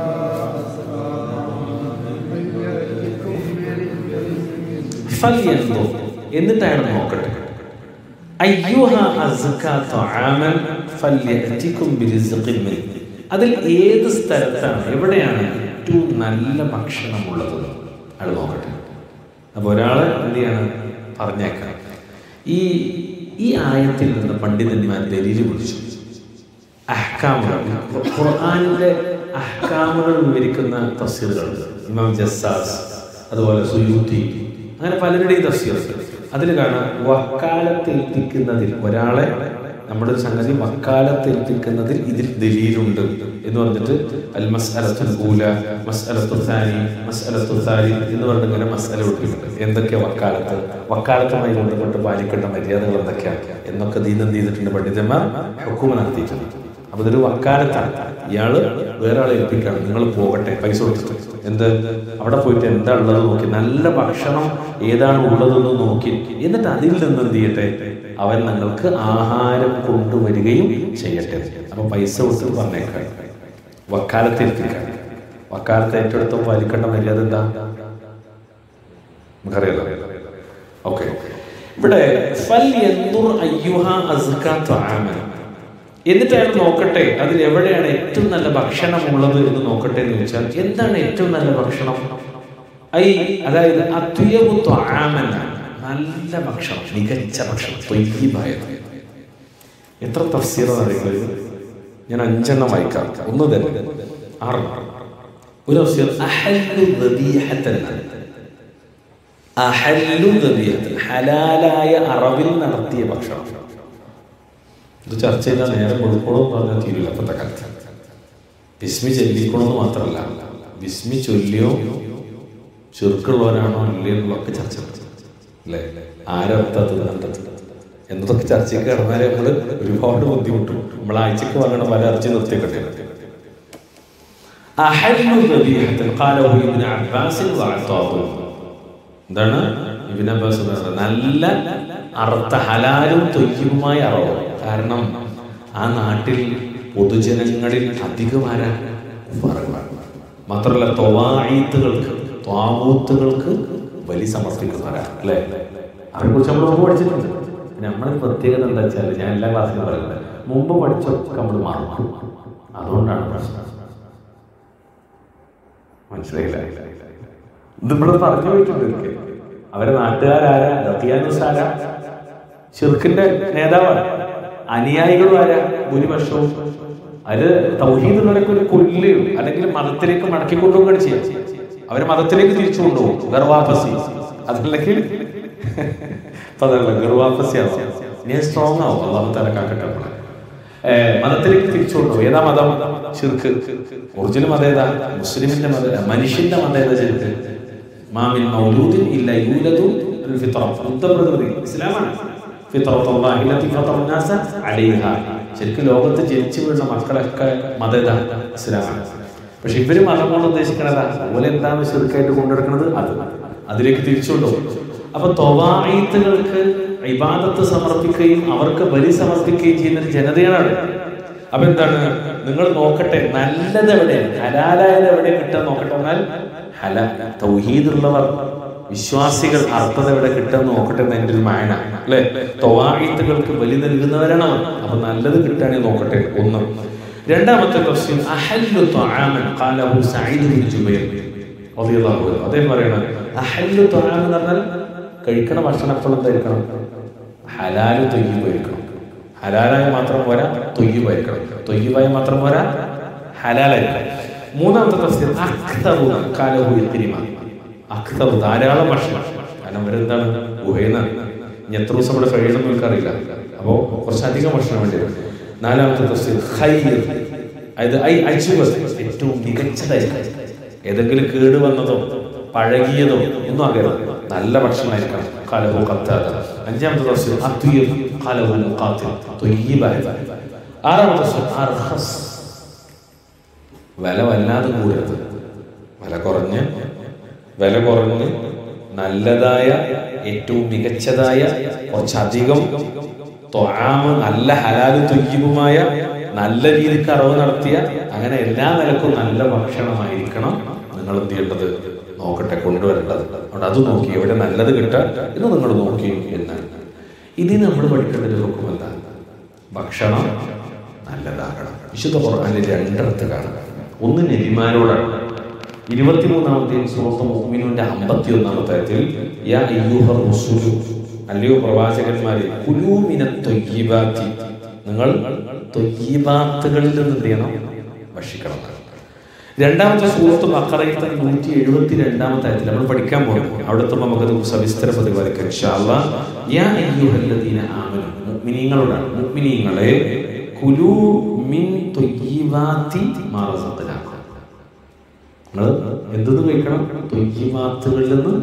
فليأتكم برزق ഫല്യൻദുർ എന്നിട്ട് അയാൾ നോക്കട്ടെ അയ്യുഹ അസ്ക തആമൻ ഫല്യഅതികും ബിരിസ്ഖിൻ മിൻ അതിൽ ഏത് സ്ഥലത്താണ് എവിടെയാണ് ഏറ്റവും നല്ല ഭക്ഷണമുള്ളത് അയാൾ നോക്കട്ടെ അപ്പോൾ ഒരാളെ എന്ത് ചെയ്യണം പറഞ്ഞേക്കാം ഈ ഈ ആയത്തിൽ നിന്ന് പണ്ഡിതന്മാർ ദലീല് പിടിച്ചു അഹ്കാമുകൾ ഖുർആനിലെ അഹ്കാമുകൾ വിവരിക്കുന്ന തഫ്സീറുകളുണ്ട് ഇമാം ജസ്സാസ് അതുപോലെ സുയൂത്തി അങ്ങനെ പലരുടെയും തഫ്സീറുണ്ട് അതിൽ കാണാം വക്കാലത്തേൽപ്പിക്കുന്നതിൽ ഒരാളെ നമ്മുടെ ഒരു സംഗതി വക്കാലത്തേൽപ്പിക്കുന്നതിൽ ഇതിൽ ദലീലുണ്ട് എന്ന് പറഞ്ഞിട്ട് അൽ മസ്അലത്തുൽ ഊല മസ്അലത്തു സാനി മസ്അലത്തു സാരി എന്ന് പറഞ്ഞിട്ട് ഇങ്ങനെ മസ്അല കൊടുക്കുന്നുണ്ട് എന്തൊക്കെ വക്കാലത്ത് വക്കാലത്തുമായി ബന്ധപ്പെട്ട് പാലിക്കേണ്ട മര്യാദകൾ എന്തൊക്കെയാണ് എന്നൊക്കെ ദീനം ചെയ്തിട്ടുണ്ട് പണ്ഡിതന്മാർ ഹുക്കുമ നടത്തിയിട്ടുണ്ട് അപ്പൊ ഇതൊരു വക്കാലത്താണ് ഇയാള് വേറെ ആളെ ഏൽപ്പിക്കാണ് നിങ്ങൾ പോകട്ടെ പൈസ കൊടുത്തിട്ട് എന്ത് അവിടെ പോയിട്ട് എന്താ ഉള്ളത് നോക്കി നല്ല ഭക്ഷണം ഏതാണ് ഉള്ളതെന്ന് നോക്കി എന്നിട്ട് അതിൽ നിന്ന് എന്ത് ചെയ്യട്ടെ അവൻ നിങ്ങൾക്ക് ആഹാരം കൊണ്ടുവരികയും ചെയ്യട്ടെ അപ്പൊ പൈസ കൊടുത്ത് പറഞ്ഞേക്കാം വക്കാലത്ത് ഏൽപ്പിക്കാൻ വക്കാലത്ത് ഏറ്റെടുത്തോ പാലിക്കേണ്ട മര്യാദ എന്താ നമുക്കറിയാലോ ഓക്കെ ഇവിടെ ഫൽ യൻദുർ അയ്യുഹ അസ്ക തആമൻ എന്നിട്ട് അയാൾ നോക്കട്ടെ അതിൽ എവിടെയാണ് ഏറ്റവും നല്ല ഭക്ഷണം ഉള്ളത് എന്ന് നോക്കട്ടെ എന്ന് ചോദിച്ചാൽ എന്താണ് ഏറ്റവും നല്ല ഭക്ഷണം ഐ അതായത് അത്വയബു ത്വആമൻ നല്ല ഭക്ഷണം മികച്ച ഭക്ഷണം ത്വയ്യിബായത് എത്ര തഫ്സീറാണ് അറിയുന്നത് ഞാൻ അഞ്ചെണ്ണം വായിക്കാം ഒന്ന് തന്നെ ആറെണ്ണം ഒരു തഫ്സീർ അഹല്ലു ദബീഹത്തൻ അഹല്ലു ദബീഹത്തൻ ഹലാലായ അറവിൽ നടത്തിയ ഭക്ഷണം ഇത് ചർച്ച ചെയ്താൽ നേരെ കൊടുക്കണമെന്ന് പറഞ്ഞാൽ തീരില്ല അപ്പത്തെ കാലത്ത് വിസ്മി ചൊല്ലിക്കണമെന്ന് മാത്രമല്ല വിസ്മി ചൊല്ലിയോ ചെറുക്കുള്ളവരാണോ ഇല്ലേ എന്നുള്ളതൊക്കെ ചർച്ച നടത്തും. അല്ലേ ആരർത്ഥത്തിൽ കണ്ടെത്തുന്നത് എന്നതൊക്കെ ചർച്ചയ്ക്ക് കിടന്നാലേ നമ്മൾ ഒരുപാട് ബുദ്ധിമുട്ടും നമ്മൾ ആഴ്ചക്ക് വാങ്ങണ പല ഇറച്ചി നിർത്തിയൊക്കെ അഹല്ലു ദബീഹത്തൻ ഖാലഹു ഇബ്നു അബ്ബാസ് വഅതാഹു എന്താണ് ഇബ്നു അബ്ബാസ് പറയുന്നത് നല്ല അർത്ഥ ഹലാലും തൊയ്യുമായ അറവ് കാരണം ആ നാട്ടിൽ പൊതുജനങ്ങളിൽ അധികം ആരാ കുഫാറുകളാണ് മാത്രമല്ല തൊവാഴീത്തുകൾക്ക് ത്വാവൂത്തുകൾക്ക് ബലി സമർപ്പിക്കുന്നവരാ അല്ലേ അവരെ കുറിച്ച് നമ്മൾ മുമ്പ് പഠിച്ചിട്ടുണ്ട് പിന്നെ നമ്മുടെ പ്രത്യേകത എന്താ വെച്ചാൽ ഞാൻ എല്ലാ ക്ലാസ്സിലും പറയുന്നത് മുമ്പ് പഠിച്ചൊക്കെ നമ്മൾ മറക്കും അതുകൊണ്ടാണ് പ്രശ്നം മനസ്സിലായില്ല ഇതിവിടെ പറഞ്ഞു പോയിട്ടുണ്ട് ഒരിക്കൽ. അവരെ നാട്ടുകാരാരാ ദത്തിയാനുസ് ആരാ ഷിർക്കിന്റെ നേതാവാണ് അനുയായികളും ആരാ ഭൂരിപക്ഷവും അത് തൗഹീദുള്ളവരൊക്കെ ഒരു കൊല്ലുകയും അല്ലെങ്കിൽ മതത്തിലേക്ക് മടക്കി കൊണ്ടുപോവുകയാണ് ചെയ്യാം അവരെ മതത്തിലേക്ക് തിരിച്ചു കൊണ്ടുപോകും ഗർവാപസി അതല്ലെങ്കിൽ ഇപ്പൊ അതല്ല ഗർവാപസിയാണ് ഞാൻ സ്ട്രോങ് ആവും അള്ളാഹു തലക്കാക്കട്ടെ നമ്മളെ ഏഹ് മതത്തിലേക്ക് തിരിച്ചു കൊണ്ടുപോകും ഏതാ മതം ഷിർക്ക് ഒറിജിനൽ മതം ഏതാ മുസ്ലിമിന്റെ മതം മനുഷ്യന്റെ മതം ഏതാ ശരിക്ക് മാമിൻ മൗലൂദിൻ ഇല്ല യൂലദു അൽ ഫിത്ര ബുദ്ധപ്രകൃതി ഇസ്ലാമാണ് ഫിത്രത്തുല്ലാഹി ലത്തി ഫത്തറ നാസ അലൈഹ ശരിക്കും ലോകത്ത് ജനിച്ചു വീഴുന്ന മക്കളൊക്കെ മതം ഏതാ ഇസ്ലാമാണ് പക്ഷെ ഇവര് മതം കൊണ്ട് ഉദ്ദേശിക്കണതാ ഓലെ എന്താണ് ശിർക്കായിട്ട് കൊണ്ടുനടക്കുന്നത് അത് അതിലേക്ക് തിരിച്ചുകൊണ്ടുപോകും അപ്പൊ തൊവായിത്തുകൾക്ക് ഇബാദത്ത് സമർപ്പിക്കുകയും അവർക്ക് ബലി സമർപ്പിക്കുകയും ചെയ്യുന്ന ഒരു ജനതയാണ് അവിടെ അപ്പൊ എന്താണ് നിങ്ങൾ നോക്കട്ടെ നല്ലത് എവിടെ ഹലാലായത് എവിടെ കിട്ടാൻ നോക്കട്ടെ എന്നാൽ ഹല തൗഹീദുള്ളവർ വിശ്വാസികൾ അർത്ഥത എവിടെ കിട്ടാൻ നോക്കട്ടെ എന്ന് എൻ്റെ ഒരു മായന അല്ലെ തൊവായിത്തുകൾക്ക് ബലി നൽകുന്നവരാണ് അവർ അപ്പൊ നല്ലത് കിട്ടാണെങ്കിൽ നോക്കട്ടെ ഒന്ന് രണ്ടാമത്തെ ക്വസ്റ്റ്യൻ അഹല്ലു ത്വആമൻ ഖാലഹു സഈദ് ബിൻ ജുബൈർ റളിയല്ലാഹു അൻഹു അദ്ദേഹം പറയണം അഹല്ലു ത്വആമൻ എന്ന് പറഞ്ഞാൽ കഴിക്കണ ഭക്ഷണം എപ്പോഴും എന്തായിരിക്കണം ഹലാല് തൊയ്യുമായിരിക്കണം ഹലാലായ മാത്രം പോരാ തൊയ്യുമായിരിക്കണം തൊയ്യുമായി മാത്രം പോരാ ഹലാലായിരിക്കണം മൂന്നാമത്തെ തഫ്സീർ അക്തറു കാലഹു ഇത്തിരിമ അക്തറു ധാരാളം ഭക്ഷണം കാരണം അവരെന്താണ് ഗുഹയെന്നാണ് ഇനി എത്ര ദിവസം ഇവിടെ കഴിയണം എനിക്കറിയില്ല അപ്പോൾ കുറച്ചധികം ഭക്ഷണം വേണ്ടി വരും നാലാമത്തെ തഫ്സീർ ഖൈർ അതായത് ഐ അജ്വത് ഏറ്റവും മികച്ചതായിരിക്കും ഏതെങ്കിലും കേട് വന്നതോ പഴകിയതോ ഒന്നും ആകരുത് നല്ല ഭക്ഷണമായിരിക്കണം കാലഹു കത്താത അഞ്ചാമത്തെ തഫ്സീർ അത്വീർ കാലഹു മുഖാത്തിൽ തൊയ്യബായ ആറാമത്തെ തഫ്സീർ അർഹസ് വില വല്ലാതെ കൂടരുത് വില കുറഞ്ഞ് വില കുറഞ്ഞ് നല്ലതായ ഏറ്റവും മികച്ചതായ കുറച്ചധികം ത്വആമ് നല്ല ഹലാലും തുയ്യവുമായ നല്ല രീതിക്ക് അറിവ് നടത്തിയ അങ്ങനെ എല്ലാ നിലക്കും നല്ല ഭക്ഷണമായിരിക്കണം നിങ്ങൾ എന്ത് ചെയ്യേണ്ടത് നോക്കട്ടെ കൊണ്ടുവരേണ്ടത് അതുകൊണ്ട് അത് നോക്കി എവിടെ നല്ലത് കിട്ടുക എന്ന് നിങ്ങൾ നോക്കി എന്നാണ് ഇനി നമ്മൾ പഠിക്കേണ്ട ഒരു ഹുക്കും എന്താണ് ഭക്ഷണം നല്ലതാകണം വിശുദ്ധ ഖുർആനിൽ രണ്ടിടത്ത് കാണാം ഒന്ന് നബിമാരോടാണ് ഇരുപത്തിമൂന്നാമത്തെയും സൂറത്ത് മുഅ്മിനൂന്റെ അമ്പത്തി ഒന്നാമത്തെ ആയത്തിൽ യാ അയ്യൂഹർ റസൂലു അല്ലയോ പ്രവാചകന്മാരെ കുലൂ മിന ത്വയ്യിബാത്തി നിങ്ങൾ ത്വയ്യിബാത്തുകളിൽ നിന്ന് എന്ത് ചെയ്യണം ഭക്ഷിക്കണം എന്നാണ്. രണ്ടാമത്തെ സൂറത്ത് ബക്കറയിലത്തെ നൂറ്റി എഴുപത്തി രണ്ടാമത്തെ ആയത്തിൽ നമ്മൾ പഠിക്കാൻ പോകും അവിടെ എത്തുമ്പോൾ നമുക്കത് സവിസ്തര പ്രതിപാദിക്കാം ഇൻഷാ അല്ലാഹ്. യാ അയ്യുഹല്ലദീന ആമനു മുഅ്മിനീങ്ങളോടാണ് മുഅ്മിനീങ്ങളെ കുലൂ മിൻ ത്വയ്യിബാത്തി മാ റസഖ്നാക്കും നിങ്ങൾ എന്തെന്ന് കഴിക്കണം തൊയ്യമാത്തുകളിൽ നിന്ന്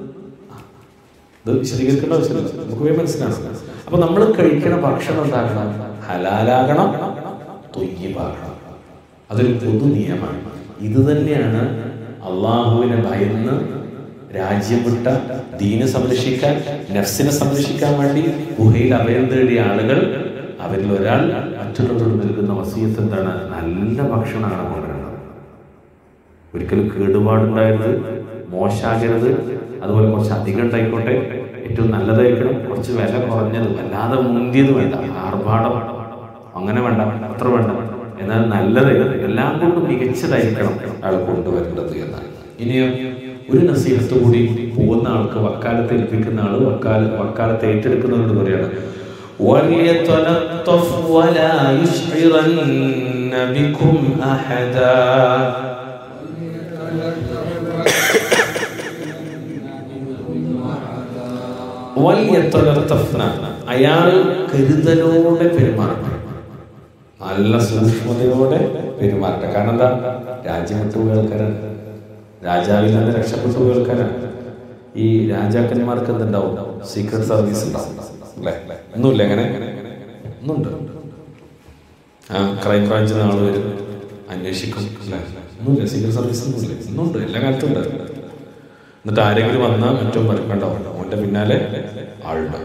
ഇത് വിശദീകരിക്കേണ്ട ആവശ്യമില്ല നമുക്ക് പോയി മനസ്സിലാക്കണം അപ്പൊ നമ്മൾ കഴിക്കണ ഭക്ഷണം എന്താകണം ഹലാലാകണം തൊയ്യമാകണം അതൊരു പൊതു നിയമമാണ് ഇത് തന്നെയാണ് അള്ളാഹുവിനെ ഭയന്ന് രാജ്യം വിട്ട ദീനെ സംരക്ഷിക്കാൻ നഫ്സിനെ സംരക്ഷിക്കാൻ വേണ്ടി ഗുഹയിൽ അഭയം തേടിയ ആളുകൾ അവരിൽ ഒരാൾ മറ്റുള്ളവരോട് നൽകുന്ന വസീയത്ത് എന്താണ് നല്ല ഭക്ഷണമാണ് കൊണ്ടുവരേണ്ടത് ഒരിക്കലും കേടുപാടുണ്ടായത് മോശാകരുത് അതുപോലെ കുറച്ച് അധികം ഉണ്ടായിക്കോട്ടെ ഏറ്റവും നല്ലതായിരിക്കണം കുറച്ച് വില കുറഞ്ഞത് വല്ലാതെ മുന്തിയത് വേണ്ട ആർഭാടം അങ്ങനെ വേണ്ട അത്ര വേണ്ട എന്നാൽ നല്ലത് എല്ലാം കൊണ്ടും മികച്ചതായിരിക്കണം അയാൾ കൊണ്ടുവരേണ്ടത് എന്നാണ് ഇനിയോ ഒരു നസീഹത്ത് കൂടി പോകുന്ന ആൾക്ക് വക്കാലത്ത് ഏൽപ്പിക്കുന്ന ആള് വക്കാല വക്കാലത്ത് ഏറ്റെടുക്കുന്നവരോട് പറയാണ് وليتلطف ولا يشعرن بكم أحدا വല്യത്തൊലർത്തഫ്ന അയാൾ കരുതലോടെ പെരുമാറണം നല്ല സൂക്ഷ്മതയോടെ പെരുമാറട്ടെ കാരണം എന്താ രാജ്യം വിട്ടു കേൾക്കാനാണ് രാജാവിൽ നിന്ന് രക്ഷപ്പെട്ടു കേൾക്കാനാണ് ഈ രാജാക്കന്മാർക്ക് എന്തുണ്ടാവും സീക്രട്ട് സർവീസ് ഉണ്ടാവും അല്ലേ ഒന്നുമില്ല എങ്ങനെ ഒന്നുണ്ട് ആ ക്രൈം ബ്രാഞ്ചിൽ നിന്ന് ആള് വരും അന്വേഷിക്കും അല്ലേ ഒന്നുമില്ല സീക്രട്ട് സർവീസ് ഒന്നുമില്ല ഒന്നുണ്ട് എല്ലാ കാലത്തും ഉണ്ട് എന്നിട്ട് ആരെങ്കിലും വന്നാൽ ഏറ്റവും പരക്കണ്ടാവും അവന്റെ പിന്നാലെ ആളുണ്ടാവും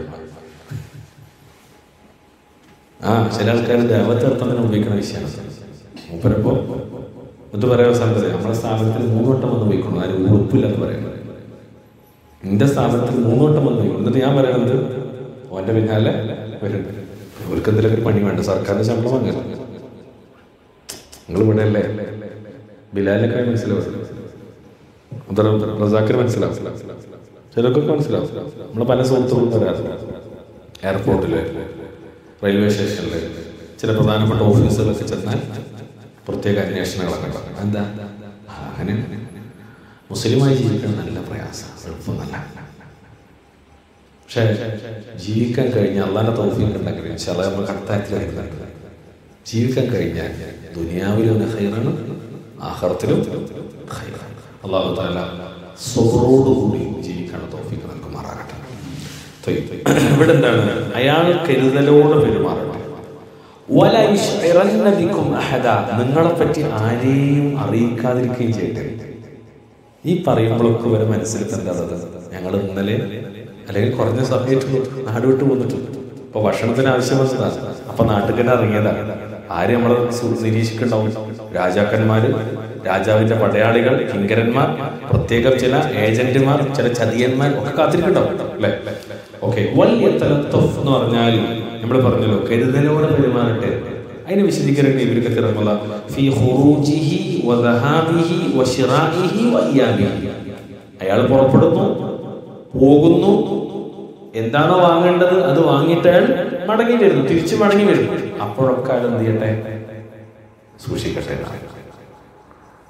ആ ചില ആൾക്കാർ ദേവത്തീർത്ഥത്തിന് ഉപയോഗിക്കുന്ന വിഷയമാണ് മൂപ്പരപ്പോ എന്നിട്ട് പറയാൻ സ്ഥലത്ത് നമ്മുടെ സ്ഥാപനത്തിൽ മൂന്ന് വട്ടം വന്ന് ഉപയോഗിക്കണം ആരും ഉറപ്പില്ലെന്ന് പറയുന്നത് എന്റെ സ്ഥാപനത്തിൽ മൂന്ന് വട്ടം വന്ന് ഉപയോഗിക്കണം എന്നിട്ട് ഞാൻ പറയുന്നത് അവന്റെ പിന്നാലെ വരുന്നുണ്ട് അവർക്ക് എന്തെങ്കിലും ഒരു പണി വേണ്ട സർക്കാരിന്റെ ശമ്പളം വാങ്ങരുത് നിങ്ങൾ ഇവിടെ അല്ലേ ബിലാലൊക്കെ മനസ്സിലാവും റസാക്കിന് മനസ്സിലാവും ചിലർക്കൊക്കെ മനസ്സിലാവും നമ്മളെ പല സുഹൃത്തുക്കളും പറയാറില്ല എയർപോർട്ടില് റെയിൽവേ സ്റ്റേഷനിൽ ചില പ്രധാനപ്പെട്ട ഓഫീസുകളൊക്കെ ചെന്നാൽ പ്രത്യേക അന്വേഷണങ്ങളൊക്കെ ഉണ്ടാകും എന്താ ആ, അങ്ങനെ മുസ്ലിമായി ജീവിക്കാൻ നല്ല പ്രയാസം എളുപ്പമല്ല പക്ഷേ ജീവിക്കാൻ കഴിഞ്ഞാൽ അള്ളാന്റെ തൗഫീഖ് ഉണ്ടെങ്കിൽ ചില നമ്മൾ കടത്താറ്റിലായിരുന്നു ജീവിക്കാൻ കഴിഞ്ഞാൽ ദുനിയാവിലും ഹൈറാണ് ആഹ്റത്തിലും ഹൈറാണ് അള്ളാഹു താല സ്വറോടുകൂടി ജീവിക്കാനുള്ള തൗഫീഖ് നൽകുമാറാകട്ടെ തൊയ്യ്. ഇവിടെ എന്താണ് അയാൾ കരുതലോടെ പെരുമാറണം വല യുശ്ഇറന്ന ബിക്കും അഹദ. നിങ്ങളെ പറ്റി ആരെയും അറിയിക്കാതിരിക്കുകയും ചെയ്യട്ടെ ഈ പറയുമ്പോഴൊക്കെ വരെ മനസ്സിൽ എന്താണത് ഞങ്ങൾ ഇന്നലെ അല്ലെങ്കിൽ കുറഞ്ഞ സമയത്ത് നാട് വിട്ട് പോന്നിട്ടുണ്ട് ഇപ്പൊ ഭക്ഷണത്തിന് ആവശ്യം വന്നതാണ് അപ്പൊ നാട്ടുകാരെ ഇറങ്ങിയതാണ് ആര് നമ്മളെ സു- നിരീക്ഷിക്കുന്നുണ്ടാവും രാജാക്കന്മാര് രാജാവിന്റെ പടയാളികൾ കിങ്കരന്മാർ പ്രത്യേകം ചില ഏജന്റുമാർ ചില ചതിയന്മാർ ഒക്കെ കാത്തിരിക്കുന്നുണ്ടാവും അല്ലെ ഓക്കെ വലിയ തലത്തൊഫ് എന്ന് പറഞ്ഞാൽ നമ്മൾ പറഞ്ഞല്ലോ കരുതലോടെ പെരുമാറട്ടെ അതിന് വിശദീകരണം ഇവർക്ക് തിറങ്ങുള്ള ഫി ഖുറൂജിഹി വദഹാബിഹി വശിറാഇഹി വഇയാബിഹി അയാൾ പുറപ്പെടുന്നു പോകുന്നു എന്താണോ വാങ്ങേണ്ടത് അത് വാങ്ങിയിട്ട് അയാൾ മടങ്ങി വരുന്നു തിരിച്ചു മടങ്ങി വരുന്നു അപ്പോഴൊക്കെ അയാൾ എന്ത് ചെയ്യട്ടെ സൂക്ഷിക്കട്ടെ എന്നാണ്.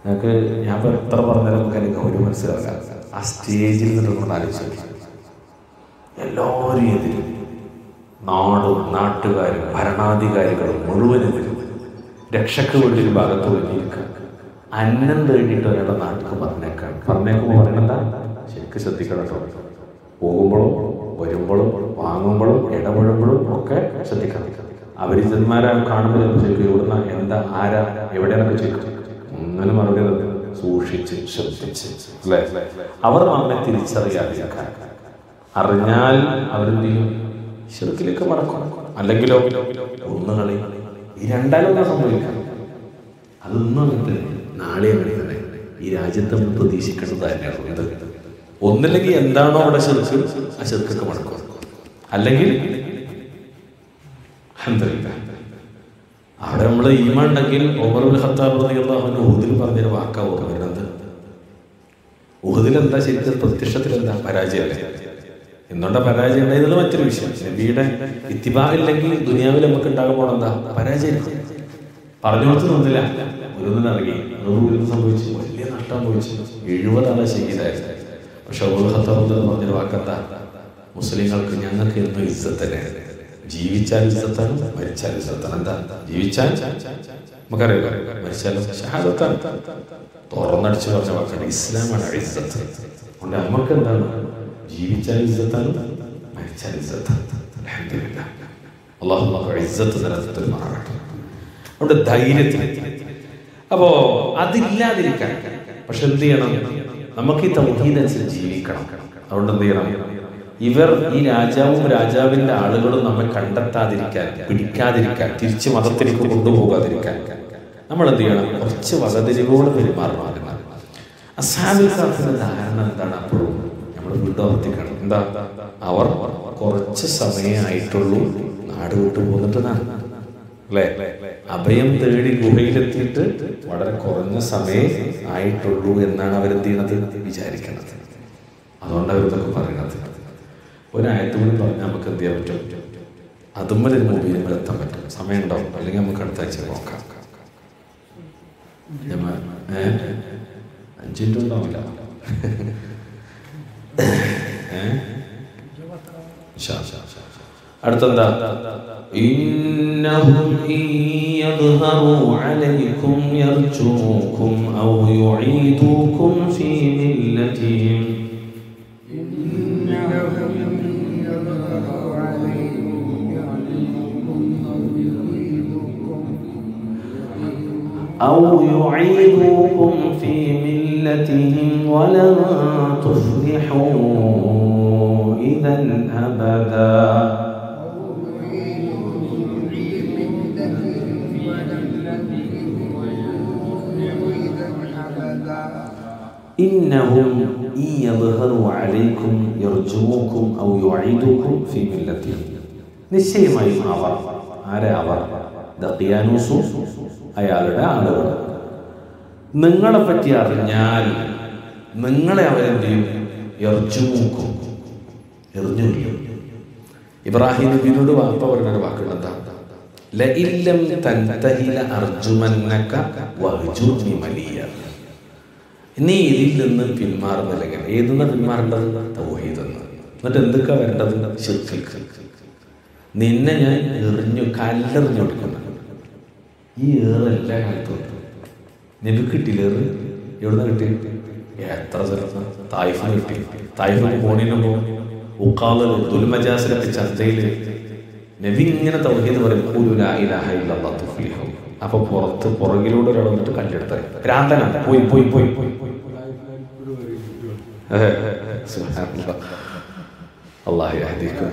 ഞങ്ങൾക്ക് ഞാൻ ഇപ്പോൾ എത്ര പറഞ്ഞാലും നമുക്ക് എനിക്ക് ഒരു മനസ്സിലാവില്ല ആ സ്റ്റേജിൽ നിന്നിട്ട് ആലോചിച്ചു എല്ലാവരും എതിരും നാടും നാട്ടുകാരും ഭരണാധികാരികളും മുഴുവനെതിരും രക്ഷയ്ക്ക് വേണ്ടി ഒരു ഭാഗത്ത് ഒഴിഞ്ഞിരിക്കുക അന്നം തേടിയിട്ട് ഒരാളുടെ നാട്ടിൽ പറഞ്ഞേക്കാൻ പറഞ്ഞേക്കുമ്പോൾ പറയണെന്താ ശരിക്കും ശ്രദ്ധിക്കണം കേട്ടോ പോകുമ്പോഴും വരുമ്പോഴും വാങ്ങുമ്പോഴും ഇടപെടുമ്പോഴും ഒക്കെ ശ്രദ്ധിക്കണം അപരിചിതന്മാരെ കാണുമ്പോൾ ചിലപ്പോൾ ചോദിക്കും ഇവിടുന്ന് എന്താ ആരാ എവിടെയാണെന്നൊക്കെ ചോദിക്കും ഒന്നിനും മറുപടി തരും. സൂക്ഷിച്ച് ശ്രദ്ധിച്ച് അല്ലേ അവർ നമ്മെ തിരിച്ചറിയാതിരിക്കാൻ അറിഞ്ഞാൽ അവരെന്ത് ചെയ്യും ശിർക്കിലേക്ക് മടക്കും അല്ലെങ്കിലോ ഒന്നുകളി ഈ രണ്ടാലും സംഭവിക്കാം അതൊന്നും അങ്ങനെ തന്നെ നാളെ അങ്ങനെ തന്നെ ഈ രാജ്യത്ത് നമ്മൾ പ്രതീക്ഷിക്കേണ്ടത് തന്നെയാണ് ഇത് ഒന്നില്ലെങ്കിൽ എന്താണോ അവിടെ ശിർക്ക് ആ ശിർക്കൊക്കെ മടക്കും അല്ലെങ്കിൽ അൽഹംദുലില്ലാ. അവിടെ നമ്മൾ ഈമാൻ ഉണ്ടെങ്കിൽ ഓമറുൽ ഖത്താബ് റളിയല്ലാഹു ഊതിൽ പറഞ്ഞൊരു വാക്കാ ഓർമ്മ വരുന്നത് ഊതിൽ എന്താ ശരിക്കും പ്രത്യക്ഷത്തിൽ എന്താ പരാജയമല്ലേ എന്തുകൊണ്ടാ പരാജയം ഉണ്ടായത് മറ്റൊരു വിഷയം നബിയുടെ ഇത്തിബാ ഇല്ലെങ്കിൽ ദുനിയാവിൽ നമുക്ക് ഉണ്ടാകാൻ പോകണം എന്താ പരാജയം പറഞ്ഞു കൊടുത്ത് നിന്നില്ല ഒരു ഇറങ്ങി നൂറ് സംഭവിച്ചു വലിയ നഷ്ടം സംഭവിച്ചു എഴുപതാണ് ശഹീദായത് പക്ഷെ ഓമറുൽ ഖത്താബ് റളിയല്ലാഹു പറഞ്ഞൊരു വാക്കെന്താ മുസ്ലിങ്ങൾക്ക് ഞങ്ങൾക്ക് എന്നും ഇസ്സത്ത് തന്നെയാണ് ജീവിച്ചാൽ ഇസ്സത്താണ് മരിച്ചാൽ ഇസ്സത്താണ് എന്താ ജീവിച്ചാൽ നമുക്കറിയാം മരിച്ചാലും ഷഹാദത്താണ് തുറന്നടിച്ച് പറഞ്ഞ വാക്കാണ് ഇസ്ലാമാണ് ഇസ്സത്ത് അതുകൊണ്ട് നമുക്ക് എന്താണ് ജീവിച്ചാൽ ഇസ്സത്താണ് മരിച്ചാൽ ഇസ്സത്താണ് അൽഹംദുലില്ലാ. അള്ളാഹു നമുക്ക് ഇസ്സത്ത് നിലനിർത്തി മാറട്ടെ അതുകൊണ്ട് ധൈര്യത്തിൽ അപ്പോ അതില്ലാതിരിക്കാൻ പക്ഷെ എന്ത് ചെയ്യണം നമുക്ക് ഈ തൗഹീദനുസരിച്ച് ജീവിക്കണം അതുകൊണ്ട് എന്ത് ചെയ്യണം ഇവർ ഈ രാജാവും രാജാവിന്റെ ആളുകളും നമ്മെ കണ്ടെത്താതിരിക്കാൻ പിടിക്കാതിരിക്കാൻ തിരിച്ച് മതത്തിലേക്ക് കൊണ്ടുപോകാതിരിക്കാൻ നമ്മൾ എന്ത് ചെയ്യണം കുറച്ച് വകതിരിവോട് പെരുമാറണം അസാബിക്കാർക്കുന്ന ധാരണ എന്താണ് അപ്പോഴും നമ്മൾ വീണ്ടും ആവർത്തിക്കണം എന്താ അവർ കുറച്ച് സമയമായിട്ടുള്ളൂ നാട് വിട്ടു പോന്നിട്ടതാണ് അല്ലേ അഭയം തേടി ഗുഹയിലെത്തിയിട്ട് വളരെ കുറഞ്ഞ സമയം ആയിട്ടുള്ളൂ എന്നാണ് അവരെന്ത് ചെയ്യണത് വിചാരിക്കുന്നത് അതുകൊണ്ട് അവരിതൊക്കെ പറയുന്നത് ഒരായത്തും കൂടി പറഞ്ഞാൽ നമുക്ക് എന്ത് ചെയ്യാൻ പറ്റും അതുമ്മൽ ഒരു മൊബൈലിൽ എത്താൻ പറ്റും സമയം ഉണ്ടാവും അല്ലെങ്കിൽ നമുക്ക് അടുത്ത ആഴ്ച നോക്കാം ഞമ്മ- ഏ? അഞ്ച് മിനിറ്റ് ഉണ്ടാവില്ല ഏ? ശാ, ശാ, ശാ, ശാ. അടുത്തെന്താ إنهم إن يظهروا عليكم يرجموكم أو يعيدوكم في ملتهم أو يعيدوكم في ملتهم ولن تفلحوا إذا أبدا إنهم إن يظهروا عليكم يرجموكم أو يعيدوكم في ملتهم നിശ്ചയമായും അവർ ആരെ അവർ ദഖിയാനൂസു അയാളുടെ ആളുകൾ നിങ്ങളെ പറ്റി അറിഞ്ഞാൽ നിങ്ങളെ അവരെന്ത് ചെയ്യും എറിച്ചുമൂക്കും എറിഞ്ഞു ഇബ്രാഹിം നബിയോട് വാപ്പ പറഞ്ഞൊരു വാക്കുണ്ട് എന്താ ലഇല്ലം തൻതഹില അർജുമന്നക വഹ്ജുർനി മലിയ നീ ഇതിൽ നിന്ന് പിന്മാറുന്നില്ലെങ്കിൽ ഏതെന്ന് പിന്മാറേണ്ടത് തൗഹീദ് എന്ന് എന്നിട്ട് എന്തൊക്കെ വരേണ്ടത് ശിർക്ക് നിന്നെ ഞാൻ എറിഞ്ഞു കല്ലെറിഞ്ഞു കൊടുക്കുന്നു ഈ ഏറ് എല്ലാ കാലത്തും ഉണ്ട് നിനക്ക് കിട്ടിയില്ല ഏറ് എവിടുന്ന് കിട്ടി എത്ര സ്ഥലത്ത് തായ്ഫിന് കിട്ടി തായ്ഫിന് പോണിന് ഉക്കാള് ദുൽമജാസിലൊക്കെ ചന്തയിൽ നബി ഇങ്ങനെ തൗഹീദ് പറയും "ഖൂലു ലാ ഇലാഹ ഇല്ലല്ലാഹ് തുഫ്ലിഹു." അപ്പൊ പുറത്ത് പുറകിലൂടെ ഒരാൾ വന്നിട്ട് കല്ലെടുത്ത ഭ്രാന്തനാണ് പോയി പോയി പോയി പോയി അതെ, സുബ്ഹാനല്ലാഹ്. അല്ലാഹു യഹ്ദിക്കും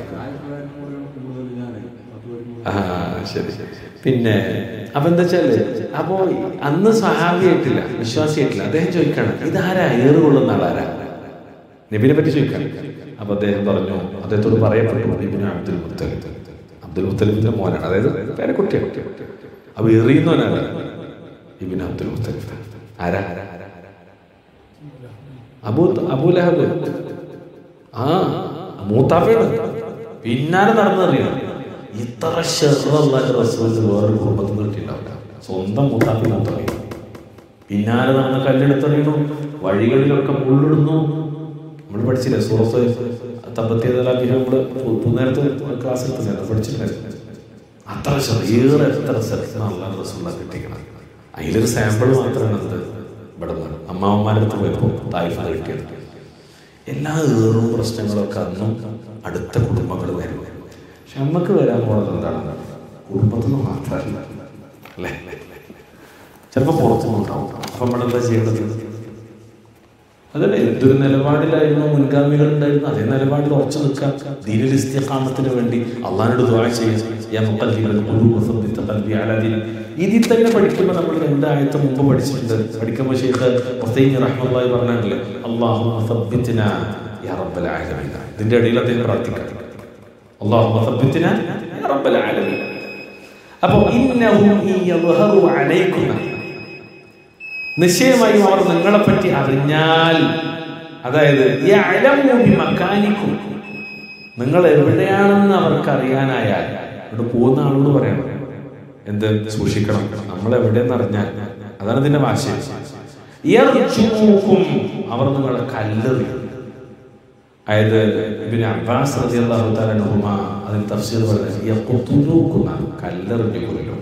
ആ ശരി പിന്നെ അപ്പൊ എന്താ വെച്ചാല് അപ്പോ അന്ന് സഹാബിയായിട്ടില്ല വിശ്വാസിയായിട്ടില്ല അദ്ദേഹം ചോദിക്കാണ് ഇതാരാ ഏറ് കൊള്ളുന്ന ആളാരാ നബിനെ പറ്റി ചോദിക്കാൻ അപ്പൊ അദ്ദേഹം പറഞ്ഞു അദ്ദേഹത്തോട് പറയപ്പെട്ടു ഇബിന് അബ്ദുൽ മുത്തലിബ് അബ്ദുൽ മുത്തലിബിന്റെ മോനാണ് അതായത് പേരക്കുട്ടിയാണ് അപ്പൊ എറിയുന്നവനാണ് ഇബിൻ അബ്ദുൽ മുത്തലിബ് ആരാ ആരാ ആരാ ആരാ അബൂ അബൂലഹബ് ആ മൂത്താപ്പയാണ് പിന്നാലെ നടന്നറിയണം ഇത്ര ഷെറുള്ള റസൂൽ വേറൊരു കുടുംബത്തിൽ നിന്ന് കിട്ടിയിട്ടുണ്ടാവില്ല സ്വന്തം മൂത്താപ്പി മൂത്താപ്പി പിന്നാലെ നടന്ന് കല്ലെടുത്തെറിയണു വഴികളിലൊക്കെ മുള്ളിടുന്നു നമ്മൾ പഠിച്ചില്ലേ സുഹൃത്ത് തമ്പത്തിയതലാക്കിയ നമ്മള് നേരത്തെ ക്ലാസ്സിൽ തന്നെ പഠിച്ചിട്ടുണ്ടായിരുന്നു അത്ര ശ്രദ്ധ ഏറെ എത്ര ശ്രദ്ധ നല്ല റസൂള്ള കിട്ടിക്കണം അതിലൊരു സാമ്പിൾ മാത്രമാണ് അത് ഇവിടെ നിന്ന് അമ്മാവന്മാരുടെ അടുത്ത് പോയപ്പോൾ തായ്ഫ കിട്ടിയത് എല്ലാ ഏറും പ്രശ്നങ്ങളൊക്കെ അന്നും അടുത്ത കുടുംബങ്ങൾ വരും പക്ഷെ നമുക്ക് വരാൻ പോകുന്നത് എന്താണ് കുടുംബത്തിൽ നിന്ന് മാത്രമല്ല അല്ലേ ചിലപ്പോൾ പുറത്തുനിന്ന് ഉണ്ടാവും അപ്പം നമ്മൾ എന്താ ചെയ്യേണ്ടത് അതല്ലേ എന്തൊരു നിലപാടിലായിരുന്നു മുൻഗാമികൾ ഉണ്ടായിരുന്നു അതേ നിലപാടിൽ ഉറച്ചു നിൽക്കാം ദീനിൽ ഇസ്തിഖാമത്തിന് വേണ്ടി അള്ളാഹിനോട് ദുആ ചെയ്യാം യാ മുഖല്ലിബൽ ഖുലൂബ് സബ്ബിത്ത് ഖൽബി അലാ ദീൻ ഇതിൽ തന്നെ പഠിക്കുമ്പോൾ നമ്മൾ രണ്ടായത്ത് മുമ്പ് പഠിച്ചിട്ടുണ്ട് പഠിക്കുമ്പോൾ ഷെയ്ഖ് ഹുസൈൻ റഹ്മത്തുള്ളാഹി പറഞ്ഞിട്ടില്ലേ അല്ലാഹുമ്മ സബ്ബിത്നാ യാ റബ്ബൽ ആലമീൻ ഇതിന്റെ ഇടയിൽ അദ്ദേഹം പ്രാർത്ഥിക്കാം അല്ലാഹുമ്മ സബ്ബിത്നാ യാ റബ്ബൽ ആലമീൻ അപ്പോൾ ഇന്നഹും ഇൻ യദ്ഹറു അലൈക്കും നിശ്ചയമായും അവർ നിങ്ങളെ പറ്റി അറിഞ്ഞാൽ അതായത് യഅലമു ബിമക്കാനിക്കും നിങ്ങൾ എവിടെയാണെന്ന് അവർക്ക് അറിയാനായാൽ ഇവിടെ പോകുന്ന ആളോട് പറയണം എന്ത് സൂക്ഷിക്കണം നമ്മൾ എവിടെയെന്ന് അറിഞ്ഞാൽ അതാണ് ഇതിന്റെ ഭാഷ യർജുമുക്കും അവർ നിങ്ങളെ കല്ലെറിയും അതായത് ഇബിന് അബ്ബാസ് റളിയല്ലാഹു തആല അൻഹുമ അതിൽ തഫ്സീർ പറയുന്നത് യഖ്തുലൂക്കുന്ന കല്ലെറിഞ്ഞു കൊല്ലും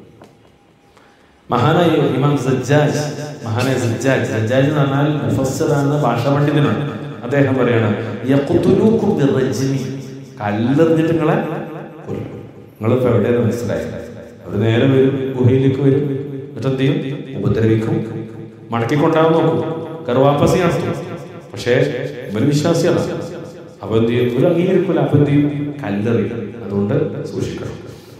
മഹാനായ ഇമാം സജ്ജാജ് മഹാനായ സജ്ജാജ് സജ്ജാജ് എന്ന് പറഞ്ഞാൽ മുഫസ്സിറാണ് ഭാഷാ പണ്ഡിതനാണ് അദ്ദേഹം പറയാണ് യഖ്തുലൂക്കും ബിറജ്മി കല്ലെറിഞ്ഞിട്ട് നിങ്ങളെ കൊല്ലും നിങ്ങളിപ്പോ എവിടെയാണ് മനസ്സിലായി അവർ നേരെ വരും ഗുഹയിലേക്ക് വരും എന്നിട്ട് എന്ത് ചെയ്യും ഉപദ്രവിക്കും മടക്കിക്കൊണ്ടാവും നോക്കും കറുവാപ്പസി നടത്തും പക്ഷേ ഇവര് വിശ്വാസിയാണ് അപ്പൊ എന്ത് ചെയ്യും ഇവർ അംഗീകരിക്കില്ല അപ്പൊ എന്ത് ചെയ്യും കല്ലെറിയും അതുകൊണ്ട് സൂക്ഷിക്കണം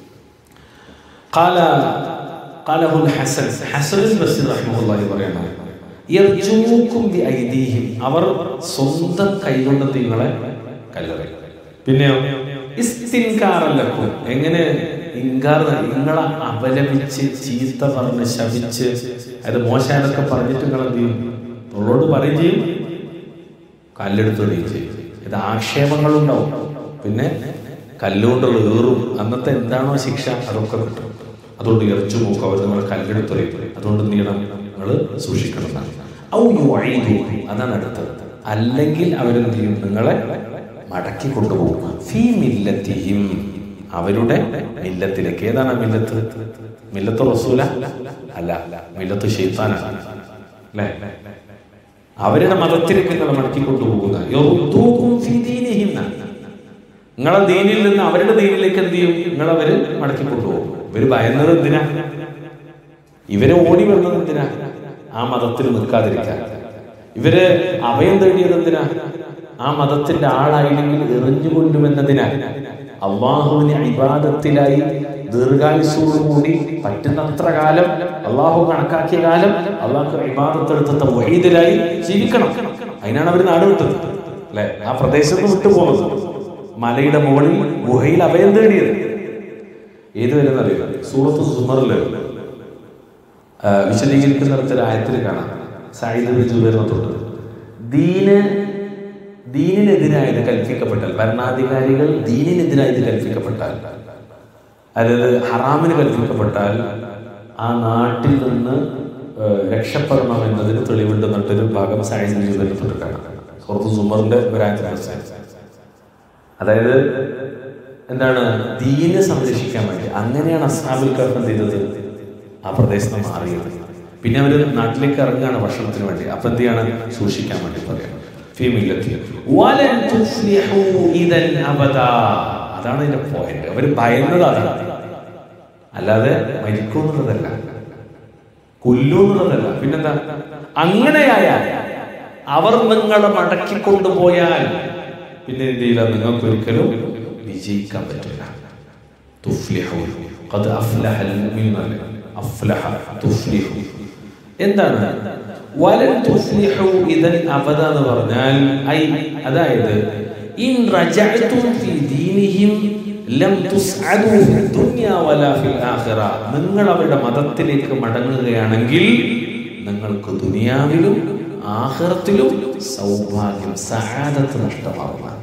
قال قاله الحسن حسن البصري رحمه الله പറയാണ് യർജൂക്കും ബിഐദീഹിം അവർ സ്വന്തം കൈകൊണ്ട് നിങ്ങളെ കല്ലെറിയും പിന്നെയോ ഇസ്തിൻകാറല്ലക്കും എങ്ങനെ ഇൻകാർ നിങ്ങളെ അപലപിച്ച് ചീത്ത പറഞ്ഞ് ശപിച്ച് അത് മോശമായൊക്കെ പറഞ്ഞിട്ട് നിങ്ങൾ എന്ത് ചെയ്യും ഉള്ളോട് പറയും ചെയ്യും കല്ലെടുത്തുകയും ചെയ്യും ഇത് ആക്ഷേപങ്ങളുണ്ടാവും പിന്നെ കല്ലുകൊണ്ടുള്ള ഏറും അന്നത്തെ എന്താണോ ശിക്ഷ അതൊക്കെ കിട്ടും അതുകൊണ്ട് ഇറച്ചു നോക്കും അവർ നമ്മളെ കല്ലെടുത്തെറിയും അതുകൊണ്ട് എന്ത് ചെയ്യണം നിങ്ങൾ സൂക്ഷിക്കണം എന്നാണ്. ഔ യുഈദു, അതാണ് അടുത്തത് അല്ലെങ്കിൽ അവരെന്ത് ചെയ്യും നിങ്ങളെ മടക്കി കൊണ്ടുപോകും ഫീ മില്ലത്തിഹിം അവരുടെ മില്ലത്തിലേക്ക് ഏതാണ് ആ മില്ലത്ത് മില്ലത്ത് റസൂല അല്ല മില്ലത്ത് ഷെയ്ത്താനാണ് അല്ലേ അവരുടെ മതത്തിലേക്ക് നിങ്ങൾ മടക്കി കൊണ്ടുപോകുന്ന യറുദ്ദൂക്കും ഫീ ദീനിഹിം എന്നാണ്. നിങ്ങളെ ദീനിൽ നിന്ന് അവരുടെ ദീനിലേക്ക് എന്ത് ചെയ്യും നിങ്ങൾ അവര് മടക്കി കൊണ്ടുപോകും ഇവര് ഭയന്നത് എന്തിനാ ഇവരെ ഓടി വന്നത് എന്തിനാ ആ മതത്തിൽ നിൽക്കാതിരിക്കാൻ ഇവര് അഭയം തേടിയത് എന്തിനാ ആ മതത്തിന്റെ ആളായില്ലെങ്കിൽ എറിഞ്ഞുകൊണ്ടുവെന്നതിനാ അള്ളാഹുവിനെ ഇബാദത്തിലായി ദീർഘായുസോടുകൂടി പറ്റുന്നത്ര കാലം അള്ളാഹു കണക്കാക്കിയ കാലം അള്ളാഹു ഇബാദത്തെടുത്ത വൈദ്യരായി ജീവിക്കണം അതിനാണ് അവർ നാട് വിട്ടത് അല്ലെ ആ പ്രദേശത്ത് വിട്ടുപോകുന്നത് മലയുടെ മുകളിൽ ഗുഹയിൽ അഭയം തേടിയത് ഏത് വരുന്നറിയില്ല സൂറത്ത് സുമറില് വിശദീകരിക്കുന്നിടത്തൊരു ആയത്തിൽ കാണാം സായിദ് ജുബേറിനെ തൊട്ട് ദീന് ദീനിനെതിരായത് കൽപ്പിക്കപ്പെട്ടാൽ ഭരണാധികാരികൾ ദീനിനെതിരായത് കൽപ്പിക്കപ്പെട്ടാൽ അതായത് ഹറാമിന് കൽപ്പിക്കപ്പെട്ടാൽ ആ നാട്ടിൽ നിന്ന് ഏഹ്, രക്ഷപ്പെടണം എന്നതിന് തെളിവുണ്ടെന്നിട്ടൊരു ഭാഗം സായിദ് ജുബേറിനെ തൊട്ട് കാണാം സുഹൃത്ത് സുമറിന്റെ ഒരു ആയത്തിൽ അതായത് എന്താണ് ദീനെ സംരക്ഷിക്കാൻ വേണ്ടി അങ്ങനെയാണ് അസ്ഹാബുൽ കർഫ് എന്ത് ചെയ്തത് ആ പ്രദേശത്ത് നിന്ന് മാറിയത് പിന്നെ അവര് നാട്ടിലേക്ക് ഇറങ്ങുകയാണ് ഭക്ഷണത്തിന് വേണ്ടി അപ്പൊ എന്ത് ചെയ്യാണ് സൂക്ഷിക്കാൻ വേണ്ടി പറയാം ഫീമില്ലത്തി. വലൻ തുഫ്ലിഹൂ ഇദൻ അബദാ. അതാണ് ഇതിന്റെ പോയിന്റ് അവര് ഭയന്നത് അതാണ് അല്ലാതെ മരിക്കുന്നുള്ളതല്ല കൊല്ലുന്നുള്ളതല്ല പിന്നെന്താ അങ്ങനെയായാൽ അവർ നിങ്ങളെ മടക്കി കൊണ്ടുപോയാൽ പിന്നെ എന്ത് ചെയ്യില്ല നിങ്ങൾക്ക് ഒരിക്കലും വിജയിക്കാൻ പറ്റില്ല തുഫ്ലിഹു ഖദ് അഫ്ലഹ അൽ-മുഅ്മിനൂന അഫ്ലഹ തുഫ്ലിഹു എന്താണ് വലൻ തുഫ്ലിഹു ഇദൻ അബദ എന്ന് പറഞ്ഞാൽ ഐ അതായത് ഇൻ റജഅതും ഫി ദീനിഹിം ലം തുസ്അദു ഫി ദുനിയ വലാ ഫിൽ ആഖിറ നിങ്ങൾ അവരുടെ മതത്തിലേക്ക് മടങ്ങുകയാണെങ്കിൽ നിങ്ങൾക്ക് ദുനിയാവിലും ആഖിറത്തിലും സൗഭാഗ്യം സഹാദത്ത് നഷ്ടമാകുന്നതാണ്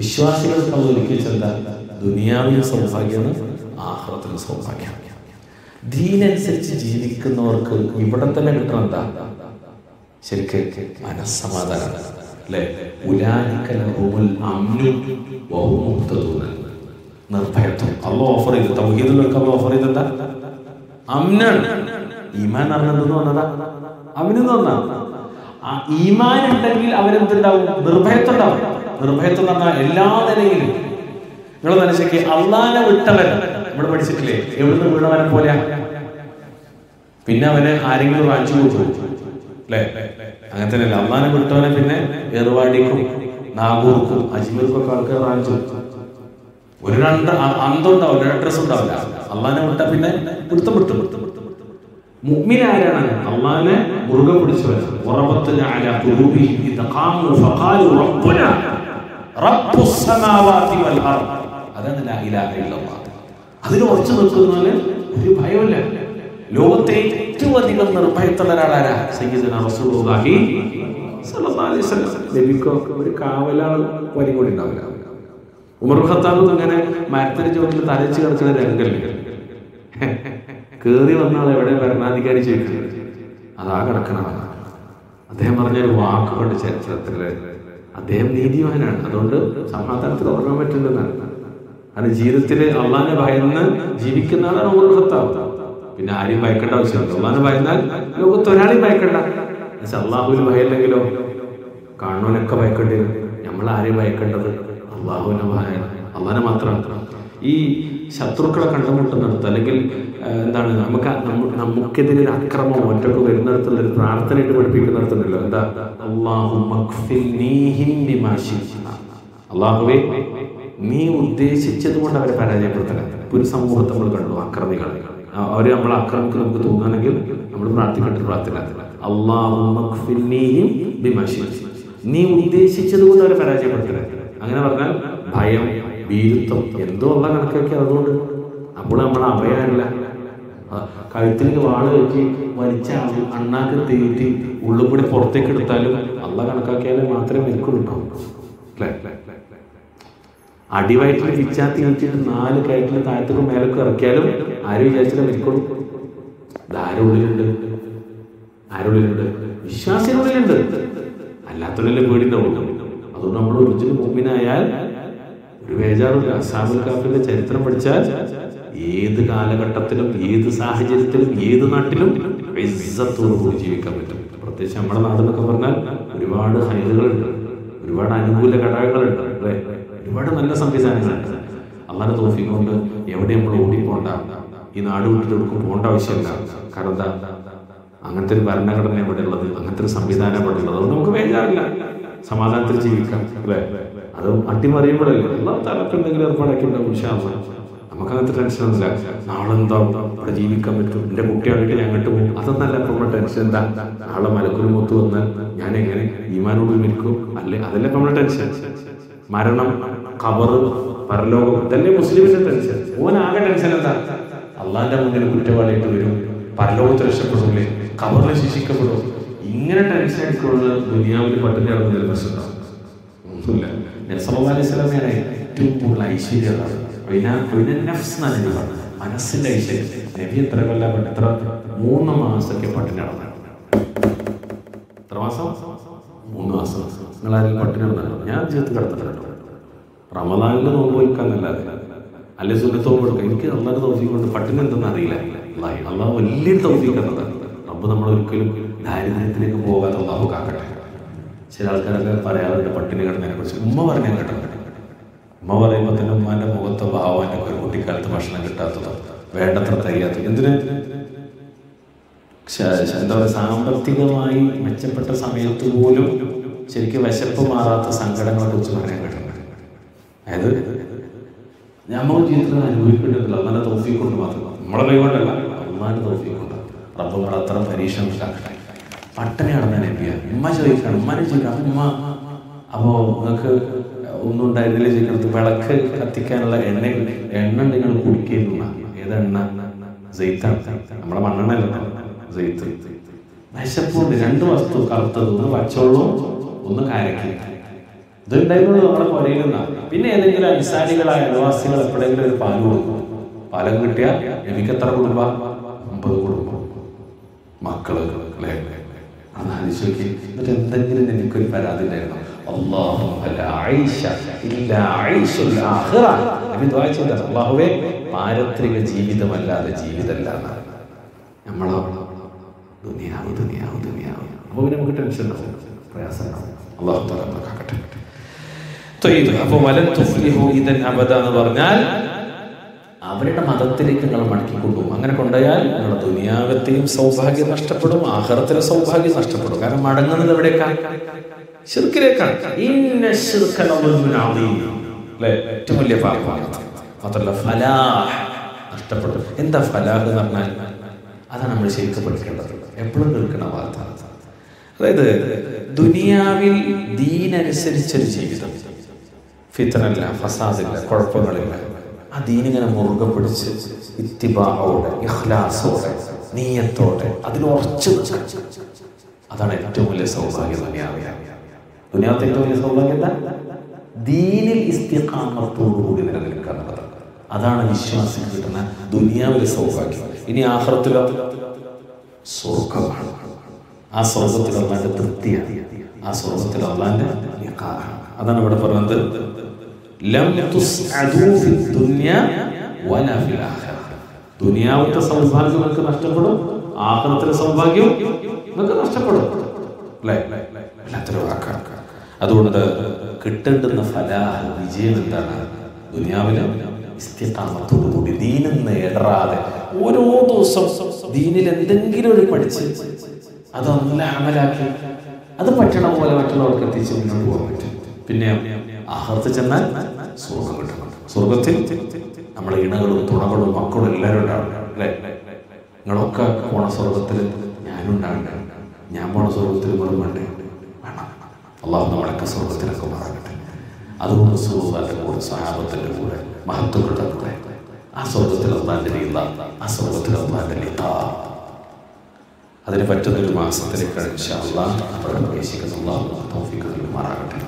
വിശ്വാസികൾക്ക് അത് ഒരിക്കൽ ചെന്താ ദുനിയാവിലും സൗഭാഗ്യം ആഹ്റത്തിലും സൗഭാഗ്യം ദീനനുസരിച്ച് ജീവിക്കുന്നവർക്ക് ഇവിടെ തന്നെ കിട്ടണം എന്താ ശരിക്കും മനസ്സമാധാനം അല്ലെ ഉലാനിക്കലഹുമുൽ അമ്നു വഹും മുഹ്തദൂന നിർഭയത്വം അല്ല ഓഫർ ചെയ്ത് തൗഹീദിലേക്ക് അല്ല ഓഫർ ചെയ്തെന്താ അമ്നാണ് ഈമാൻ അറിഞ്ഞതെന്ന് പറഞ്ഞതാ അവനെന്ന് പറഞ്ഞാ ആ ഈമാൻ ഉണ്ടെങ്കിൽ അവരെന്തുണ്ടാവും നിർഭയത്വം ഉണ്ടാവും നിർഭയത്വം എന്ന് പറഞ്ഞാൽ എല്ലാ നിലയിലും നിങ്ങൾ മനസ്സിലാക്കി അള്ളാനെ വിട്ടവൻ നമ്മൾ പഠിച്ചിട്ടില്ലേ എവിടുന്ന് വീണവനെ പോലെയാ പിന്നെ അവന് ആരെങ്കിലും വാങ്ങിച്ചു കൊടുത്തു അല്ലേ അങ്ങനെ തന്നെയല്ല അള്ളാനെ വിട്ടവനെ പിന്നെ ഏറുവാടിക്കും നാഗൂർക്കും അജ്മീർക്കും ഒക്കെ ആൾക്കാർ വാങ്ങിച്ചു ഒരു രണ്ട് അ- അന്തം ഉണ്ടാവില്ല ഒരു അഡ്രസ് ഉണ്ടാവില്ല അള്ളാനെ വിട്ട പിന്നെ പിടുത്തം പിടുത്തം പിടുത്തം മുഅ്മിൻ ആരാണ് അള്ളാനെ മുറുകെ പിടിച്ചവൻ ഉറബത്തിന് അലാ ഖുലൂബിഹിം ഇദ ഖാമു ഫഖാലു റബ്ബുനാ റബ്ബുസ് സമാവാതി വൽ അർദ് അതാണ് ലാ ഇലാഹ ഇല്ലല്ലാഹ് അതിൽ ഉറച്ചു നിൽക്കുന്നവന് ഒരു ഭയമില്ല ലോകത്തെ ഏറ്റവും അധികം നിർഭയത്തുള്ള ഒരാളാരാ സയ്യിദുനാ റസൂലുള്ളാഹി സ്വല്ലല്ലാഹു അലൈഹി വസല്ലം നബിക്കോ ഒരു കാവലാൾ വരി കൂടി ഉണ്ടാവില്ല ഉമർ ഖത്താബ് ഇങ്ങനെ മരത്തിന് ചുവട്ടിൽ തലച്ച് കിടക്കുന്ന രംഗല്ലേ കേറി വന്ന ആൾ എവിടെ ഭരണാധികാരി ചോദിക്കുന്നത് അതാ കിടക്കണതാണ് അദ്ദേഹം പറഞ്ഞൊരു വാക്ക് കൊണ്ട് ചരിത്രത്തില് അദ്ദേഹം നീതിവാനാണ് അതുകൊണ്ട് സമാധാനത്തിൽ ഓർമ്മ പറ്റുന്നതാണ് കാരണം ജീവിതത്തിൽ അള്ളാനെ ഭയന്ന് ജീവിക്കുന്ന ആളാണ് ഉമർ ഖത്താബ് പിന്നെ ആരെയും ഭയക്കേണ്ട ആവശ്യമില്ല അള്ളാനെ ഭയന്നാൽ ലോകത്ത് ഒരാളെയും ഭയക്കണ്ട പക്ഷെ അള്ളാഹുവിന് ഭയമില്ലെങ്കിലോ കാണുവാനൊക്കെ ഭയക്കേണ്ടി വരും നമ്മൾ ആരെയും ഭയക്കേണ്ടത് അള്ളാഹുവിനെ ഭയ അള്ളാഹിനെ മാത്രമാണ് ഈ ശത്രുക്കളെ കണ്ടുമുട്ടുന്നിടത്ത് അല്ലെങ്കിൽ ആ, എന്താണ് നമുക്ക് നമ്മ- നമുക്കെതിരെ ഒരു അക്രമം ഒറ്റക്ക് വരുന്നിടത്തുള്ള ഒരു പ്രാർത്ഥനയിട്ട് പഠിപ്പിക്കുന്നിടത്തുണ്ടല്ലോ എന്താ അള്ളാഹു അള്ളാഹുവേ നീ ഉദ്ദേശിച്ചത് കൊണ്ട് അവരെ പരാജയപ്പെടുത്തല ഒരു സമൂഹത്തെ നമ്മൾ കണ്ടു അക്രമികൾ ആ- അവരെ നമ്മൾ ആക്രമിക്കും നമുക്ക് തോന്നുകയാണെങ്കിൽ നമ്മൾ പ്രാർത്ഥിക്കേണ്ട ഒരു പ്രാർത്ഥന അള്ളാഹു നീ ഉദ്ദേശിച്ചത് കൊണ്ട് അവരെ പരാജയപ്പെടുത്തല അങ്ങനെ പറഞ്ഞാൽ ഭയം ഭീരുത്വം എന്തോ ഉള്ള കണക്കാക്കി അതുകൊണ്ട് അപ്പോൾ നമ്മൾ അഭയമല്ല ആ, കഴുത്തിലേക്ക് വാള് വെച്ച് വലിച്ച ആ- അണ്ണാക്ക് തീറ്റി ഉള്ളിൽ കൂടി പുറത്തേക്ക് എടുത്താലും അള്ള കണക്കാക്കിയാലേ മാത്രമേ മരിക്കുള്ളൂ അല്ലേ അടിവയറ്റിൽ പിച്ചാത്തി വെച്ചിട്ട് നാല് കയറ്റിൽ താഴത്തേക്ക് മേലേക്ക് ഇറക്കിയാലും ആരും വിചാരിച്ചില്ല മരിക്കുള്ളൂ ഇതാരുള്ളിലുണ്ട് ആരുള്ളിലുണ്ട് വിശ്വാസികളുള്ളിലുണ്ട് അല്ലാത്തവരല്ലേ പേടിണ്ടാവുള്ളൂ അതുകൊണ്ട് നമ്മൾ ഒറിജിനൽ മുമ്പിനായാൽ ഒരു ബേജാറില്ല അസാമുൽ കാഫിന്റെ ചരിത്രം പഠിച്ചാൽ ഏത് കാലഘട്ടത്തിലും ഏത് സാഹചര്യത്തിലും ഏത് നാട്ടിലും ഇസ്സത്തോടുകൂടി ജീവിക്കാൻ പറ്റും പ്രത്യേകിച്ച് നമ്മുടെ നാടെന്നൊക്കെ പറഞ്ഞാൽ ഒരുപാട് ഹൈറുകളുണ്ട് ഒരുപാട് അനുകൂല ഘടകങ്ങളുണ്ട് അല്ലേ ഒരുപാട് നല്ല സംവിധാനങ്ങളുണ്ട് അള്ളാന്റെ തോഫിക്ക് കൊണ്ട് എവിടെ നമ്മൾ ഓടിപ്പോണ്ട ഈ നാട് വിട്ടിട്ട് എവിടേക്കും പോകേണ്ട ആവശ്യമില്ല കാരണം എന്താ അങ്ങനത്തെ ഒരു ഭരണഘടന ഇവിടെ ഉള്ളത് അങ്ങനത്തെ ഒരു സംവിധാനം ഇവിടെ ഉള്ളത് അതുകൊണ്ട് നമുക്ക് വേജാറില്ല സമാധാനത്തിൽ ജീവിക്കാം അല്ലേ അത് അട്ടിമറിയുമ്പോഴല്ലേ എല്ലാ തലത്തിൽ എന്തെങ്കിലും ഏർപ്പാടാക്കി ഉണ്ടാവും ഇൻഷാ അല്ലാ. നമുക്ക് അങ്ങനത്തെ ടെൻഷൻ ഒന്നുമില്ല നാളെ എന്താ ഇവിടെ ജീവിക്കാൻ പറ്റും എന്റെ കുട്ടിയായിട്ട് ഞാൻ അങ്ങോട്ട് പോകും അതൊന്നല്ല ഇപ്പൊ നമ്മുടെ ടെൻഷൻ എന്താ നാളെ മലക്കുരു മുത്ത് വന്നാൽ ഞാൻ എങ്ങനെ ഈമാനോട് മരിക്കും അല്ലേ അതല്ലേ ഇപ്പൊ നമ്മുടെ ടെൻഷൻ മരണം ഖബറ് പരലോകം ഇതല്ലേ മുസ്ലിമിന്റെ ടെൻഷൻ ഓനാകെ ടെൻഷൻ എന്താ അള്ളാന്റെ മുന്നിൽ കുറ്റവാളിയായിട്ട് വരും പരലോകത്ത് രക്ഷപ്പെടൂലേ ഖബറിൽ ശിക്ഷിക്കപ്പെടും ഇങ്ങനെ ടെൻഷൻ ആയിട്ടുള്ള ദുനിയാവിൽ പട്ടിണി നടന്ന പ്രശ്നം ഒന്നുമില്ല നബ്സല്ലാ അലൈഹി സ്വലാമയാണ് ഏറ്റവും കൂടുതൽ ഐശ്വര്യമുള്ളത് പിന്നെ- പിന്നെ നഫ്സ് എന്നാണ് നബി പറഞ്ഞത്. മനസ്സിന്റെ ഐശ്വര്യം നബി എത്ര കൊല്ലം പണ്ട് എത്ര മൂന്ന് മാസമൊക്കെ പട്ടിണി നടന്നു എത്ര മാസം മൂന്ന് മാസം നിങ്ങൾ ആരെങ്കിലും പട്ടിണി നടന്നല്ലോ ഞാൻ ജീവിതത്തിൽ കിടത്തിട്ടുണ്ട് റമദാനിൽ നോമ്പ് വയ്ക്കാന്നല്ലാതെ അല്ലെ സുന്നത്ത് നോമ്പ് എടുക്കാം എനിക്ക് അള്ളാഹ് തൗഫീഖ് കൊണ്ട് പട്ടിണി എന്തെന്ന് അറിയില്ല അള്ളാഹ് അള്ളാഹ് വലിയൊരു തൗഫീഖ് എന്നതാണ് റബ്ബ് നമ്മൾ ഒരിക്കലും ദാരിദ്ര്യത്തിലേക്ക് പോകാതെ അള്ളാഹു കാക്കട്ടെ ചില ആൾക്കാരൊക്കെ പറയാറുണ്ട് പട്ടിണി കിടന്നതിനെ കുറിച്ച് ഉമ്മ പറഞ്ഞാൽ കേട്ടോ ഉമ്മ പറയുമ്പോൾ തന്നെ ഉമ്മാന്റെ മുഖത്തെ ഭാവാന്റെ ഒക്കെ ഒരു കുട്ടിക്കാലത്ത് ഭക്ഷണം കിട്ടാത്തത് വേണ്ടത്ര തികയാത്തത് എന്തിന് ശ- ശ- എന്താ പറയുക സാമ്പത്തികമായി മെച്ചപ്പെട്ട സമയത്ത് പോലും ശരിക്കും വിശപ്പ് മാറാത്ത സങ്കടങ്ങളെ കുറിച്ച് പറയാൻ കേട്ടിട്ടുണ്ട് അതായത് നമ്മൾ ജീവിതത്തിൽ അനുഭവിക്കേണ്ടതില്ല അള്ളാന്റെ തോഫീക്ക് കൊണ്ട് മാത്രം നമ്മളെ കൈ കൊണ്ടല്ല അള്ളാന്റെ തോഫീക്ക് കൊണ്ട് റബ്ബ് നമ്മളെ അത്ര പരീക്ഷണം ഉണ്ടാക്കട്ടെ പട്ടണി നടന്ന നബിയ ഉമ്മ ചോദിക്കണം ഉമ്മാനെ ചോദിക്കണം ഉമ്മ അപ്പോ നിങ്ങൾക്ക് ഒന്നും ഉണ്ടായിരുന്നില്ല ചോദിക്കുന്നത് വിളക്ക് കത്തിക്കാനുള്ള എണ്ണ എണ്ണ നിങ്ങൾ കുടിക്കുന്ന ഏതെണ്ണ ജെയ്ത്താണ് നമ്മളെ മണ്ണെണ്ണല്ലോ ജെയ്ത്ത് വിശപ്പുണ്ട് രണ്ട് വസ്തു കറുത്തത് ഒന്ന് പച്ചവെള്ളവും ഒന്ന് കാരക്കും ഇതുണ്ടായിരുന്നത് നമ്മുടെ പുരയിൽ നിന്നാണ് പിന്നെ ഏതെങ്കിലും അൻസാരികളായ അയൽവാസികൾ എപ്പോഴെങ്കിലും ഒരു പാല് കൊടുക്കും പാലം കിട്ടിയാൽ എനിക്ക് എത്ര കുടുംബ മുപ്പത് കുടുംബം മക്കള് അല്ലേ അത് ആലോചിച്ച് നോക്കി എന്നിട്ട് എന്തെങ്കിലും എനിക്കൊരു പരാതി ഉണ്ടായിരുന്നു അല്ലാഹു ലാ ഐഷ ഇല്ലാ ഐഷുൽ ആഖിറ. നബി ദുആ ചെയ്തതാണ്. അല്ലാഹുവേ പാരത്രിക ജീവിതമല്ലാതെ ജീവിതമല്ല എന്നാണ്. നമ്മളോ ദുനിയാവ് ദുനിയാവ് ദുനിയാവ് അപ്പോൾ പിന്നെ നമുക്ക് ടെൻഷൻ ഉണ്ടാവും പ്രയാസം ഉണ്ടാവും അള്ളാഹു തആല നമ്മളെ കാക്കട്ടെ ത്വയ്യിബ്. അപ്പോൾ വലൻ തുഫ്ലിഹു ഇദൻ അബദ എന്ന് പറഞ്ഞാൽ അവരുടെ മതത്തിലേക്ക് നിങ്ങൾ മടക്കിക്കൊണ്ടുപോകും അങ്ങനെ കൊണ്ടുപോയാൽ നിങ്ങളുടെ ദുനിയാവത്തെയും സൗഭാഗ്യം നഷ്ടപ്പെടും ആഹാരത്തിലെ സൗഭാഗ്യം നഷ്ടപ്പെടും കാരണം മടങ്ങുന്നത് എവിടേക്കാണ് ശിർക്കിലേക്കാണ് ഇന്ന ശിർക്ക ലദുൽമുൻ അദീം. അല്ലേ? ഏറ്റവും വലിയ പാപമാണ് മാത്രമല്ല ഫലാഹ് നഷ്ടപ്പെടും എന്താ ഫലാഹ് എന്ന് പറഞ്ഞാൽ അതാണ് നമ്മൾ ശരിക്കും പഠിക്കേണ്ടത് എപ്പോഴും കേൾക്കണ വാർത്ത അതായത് ദുനിയാവിൽ ദീനനുസരിച്ചൊരു ജീവിതം ഫിത്തനല്ല ഫസാദില്ല കുഴപ്പങ്ങളില്ല ആ ദീനിങ്ങനെ മുറുകെ പിടിച്ച് ഇത്തിബാഹോടെ ഇഖ്ലാസോടെ നീയത്തോടെ അതിൽ ഉറച്ചു നിൽക്കുക അതാണ് ഏറ്റവും വലിയ സൗഭാഗ്യം ദുനിയാവിൽ ദുനിയാവത്തെ ഏറ്റവും വലിയ സൗഭാഗ്യം എന്താ ദീനിൽ ഇസ്തിഖാമത്തോടുകൂടി നിലനിൽക്കുക എന്നുള്ളത് അതാണ് വിശ്വാസിക്ക് കിട്ടുന്ന ദുനിയാവിലെ സൗഭാഗ്യം ഇനി ആഹ്റത്തിലോ സ്വർഗമാണ് ആ സ്വർഗത്തിൽ അള്ളാന്റെ തൃപ്തിയാണ് ആ സ്വർഗത്തിൽ അള്ളാന്റെ ലിഖാഅ്. അതാണ് ഇവിടെ പറയുന്നത് ലം തുസ്അദൂ ഫി ദുനിയ വലാ ഫിൽ ആഖിറ ദുനിയാവിലത്തെ സൗഭാഗ്യം നിങ്ങൾക്ക് നഷ്ടപ്പെടും ആഖിറത്തിലെ സൗഭാഗ്യം നിങ്ങൾക്ക് നഷ്ടപ്പെടും അല്ലേ വല്ലാത്തൊരു വാക്കാണ് അതുകൊണ്ട് കിട്ടേണ്ടുന്ന ഫലാഹ് വിജയം എന്താണ് ദുനിയാവിലെ ഇസ്തിഖാമത്തോടുകൂടി ദീനെന്ന് ഇടറാതെ ഓരോ ദിവസം ദീനിൽ എന്തെങ്കിലും ഒരു പഠിച്ച് അതൊന്നല്ല അമലാക്കി അത് പറ്റണ പോലെ മറ്റുള്ളവർക്ക് എത്തിച്ച് മുന്നോട്ട് പോകാൻ പറ്റും പിന്നെ ആഹർത്ത് ചെന്നാൽ സ്വർഗം കിട്ടണം സ്വർഗത്തിൽ നമ്മളെ ഇണകളും തുണകളും മക്കളും എല്ലാവരും ഉണ്ടാവും അല്ലേ നിങ്ങളൊക്കെ പോണ സ്വർഗത്തിൽ ഞാനും ഉണ്ടാവണ്ട ഞാൻ പോണ സ്വർഗത്തിൽ നിങ്ങളും വേണ്ടേ വേണം അള്ളാഹു നമ്മളൊക്കെ സ്വർഗത്തിലൊക്കെ മാറട്ടെ അതുകൊണ്ട് സുഹൃത്താൻ്റെ കൂടെ സഹാബത്തിൻ്റെ കൂടെ മഹത്വങ്ങളുടെ കൂടെ ആ സ്വർഗത്തിൽ അള്ളാൻ്റെ ലീല ആ സ്വർഗത്തിൽ അള്ളാൻ്റെ ലീല അതിന് പറ്റുന്ന ഒരു മാസത്തിലേക്കാണ് ഇൻഷാല്ലാ അവിടെ പ്രവേശിക്കുന്ന അള്ളാഹു തൗഫീഖ് നൽകുമാറാകട്ടെ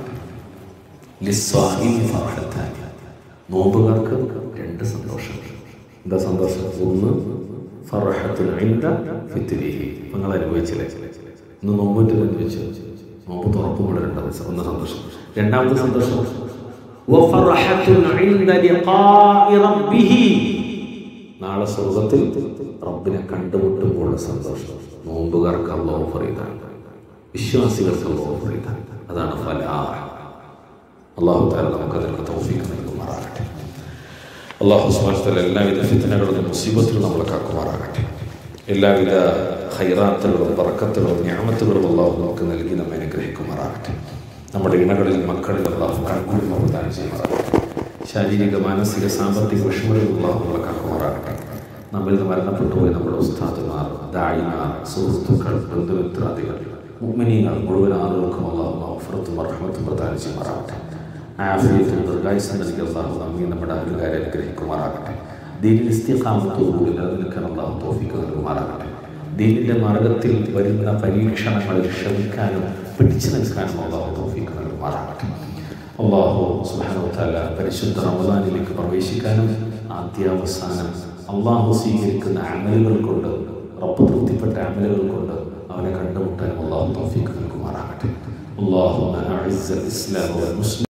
ലിസ്വാഹിനി ഫർഹത്താനി. നോമ്പുകാർക്ക് രണ്ട് സന്തോഷം എന്താ സന്തോഷം ഒന്ന് ഫറഹത്തുൽ ഇൻദ ഫിത്രിഹി നിങ്ങൾ അനുഭവിച്ചില്ലേ ഇന്ന് നോമ്പ് അനുഭവിച്ചു നോമ്പ് തുറക്കുമ്പോൾ രണ്ട് ഒന്ന് സന്തോഷം രണ്ടാമത്തെ സന്തോഷം വഫറഹത്തുൻ ഇൻദ ലിഖാഇ റബ്ബിഹി നാളെ സ്വർഗത്തിൽ റബ്ബിനെ കണ്ടുമുട്ടുമ്പോഴുള്ള സന്തോഷം നോമ്പുകാർക്ക് അല്ല ഓഫർ ചെയ്താണ് വിശ്വാസികൾക്ക് അല്ല ഓഫർ ചെയ്താണ് അതാണ് ഫലാഹ് അള്ളാഹു താല നമുക്ക് അതിനുള്ള തൗഫീഖ് നൽകുമാറാകട്ടെ അള്ളാഹു സുബാനത്തല എല്ലാവിധ ഫിത്തനകളും മുസീബത്തുകളും നമ്മളെ കാക്കുമാറാകട്ടെ എല്ലാവിധ ഹൈറാത്തുകളും പറക്കത്തുകളും ഞാമത്തുകളും അള്ളാഹു നമുക്ക് നൽകി നമ്മെ അനുഗ്രഹിക്കുമാറാകട്ടെ നമ്മുടെ ഇണകളിൽ മക്കളിൽ അള്ളാഹു കൺകൂടി പ്രദാനം ചെയ്യുമാറാകട്ടെ ശാരീരിക മാനസിക സാമ്പത്തിക വിഷമങ്ങളിൽ അള്ളാഹു നമ്മളെ കാക്കുമാറാകട്ടെ നമ്മിൽ നിന്ന് മരണപ്പെട്ടു പോയി നമ്മുടെ ഉസ്താദുമാർ ദായിമാർ സുഹൃത്തുക്കൾ ബന്ധുമിത്രാദികൾ മുഗ്മിനീങ്ങൾ മുഴുവൻ ആളുകൾക്കും അള്ളാഹു മഹഫറത്തും റഹ്മത്തും പ്രദാനം ചെയ്യുമാറാകട്ടെ ആഫിയത്തും ദീർഘായുസം നൽകി അള്ളാഹു നമ്മെ നമ്മുടെ അഹലുകാരെ അനുഗ്രഹിക്കുമാറാകട്ടെ ദീനിൽ ഇസ്തിഖാമത്തോടുകൂടി നിലനിൽക്കാൻ അള്ളാഹു തോഫിക്ക് നൽകുമാറാകട്ടെ ദീനിൻ്റെ മാർഗത്തിൽ വരുന്ന പരീക്ഷണങ്ങളിൽ ക്ഷമിക്കാനും പിടിച്ചു നിൽക്കാനും അള്ളാഹു തോഫിക്ക് നൽകുമാറാകട്ടെ അള്ളാഹു സുബാനുത്താല പരിശുദ്ധ റമദാനിലേക്ക് പ്രവേശിക്കാനും ആദ്യാവസാനം അള്ളാഹു സ്വീകരിക്കുന്ന അമലുകൾ കൊണ്ട് റബ്ബ് തൃപ്തിപ്പെട്ട അമലുകൾ കൊണ്ട് അവനെ കണ്ടുമുട്ടാനും അള്ളാഹു തോഫിക്ക് നൽകുമാറാകട്ടെ അള്ളാഹു ഇസ്ലാം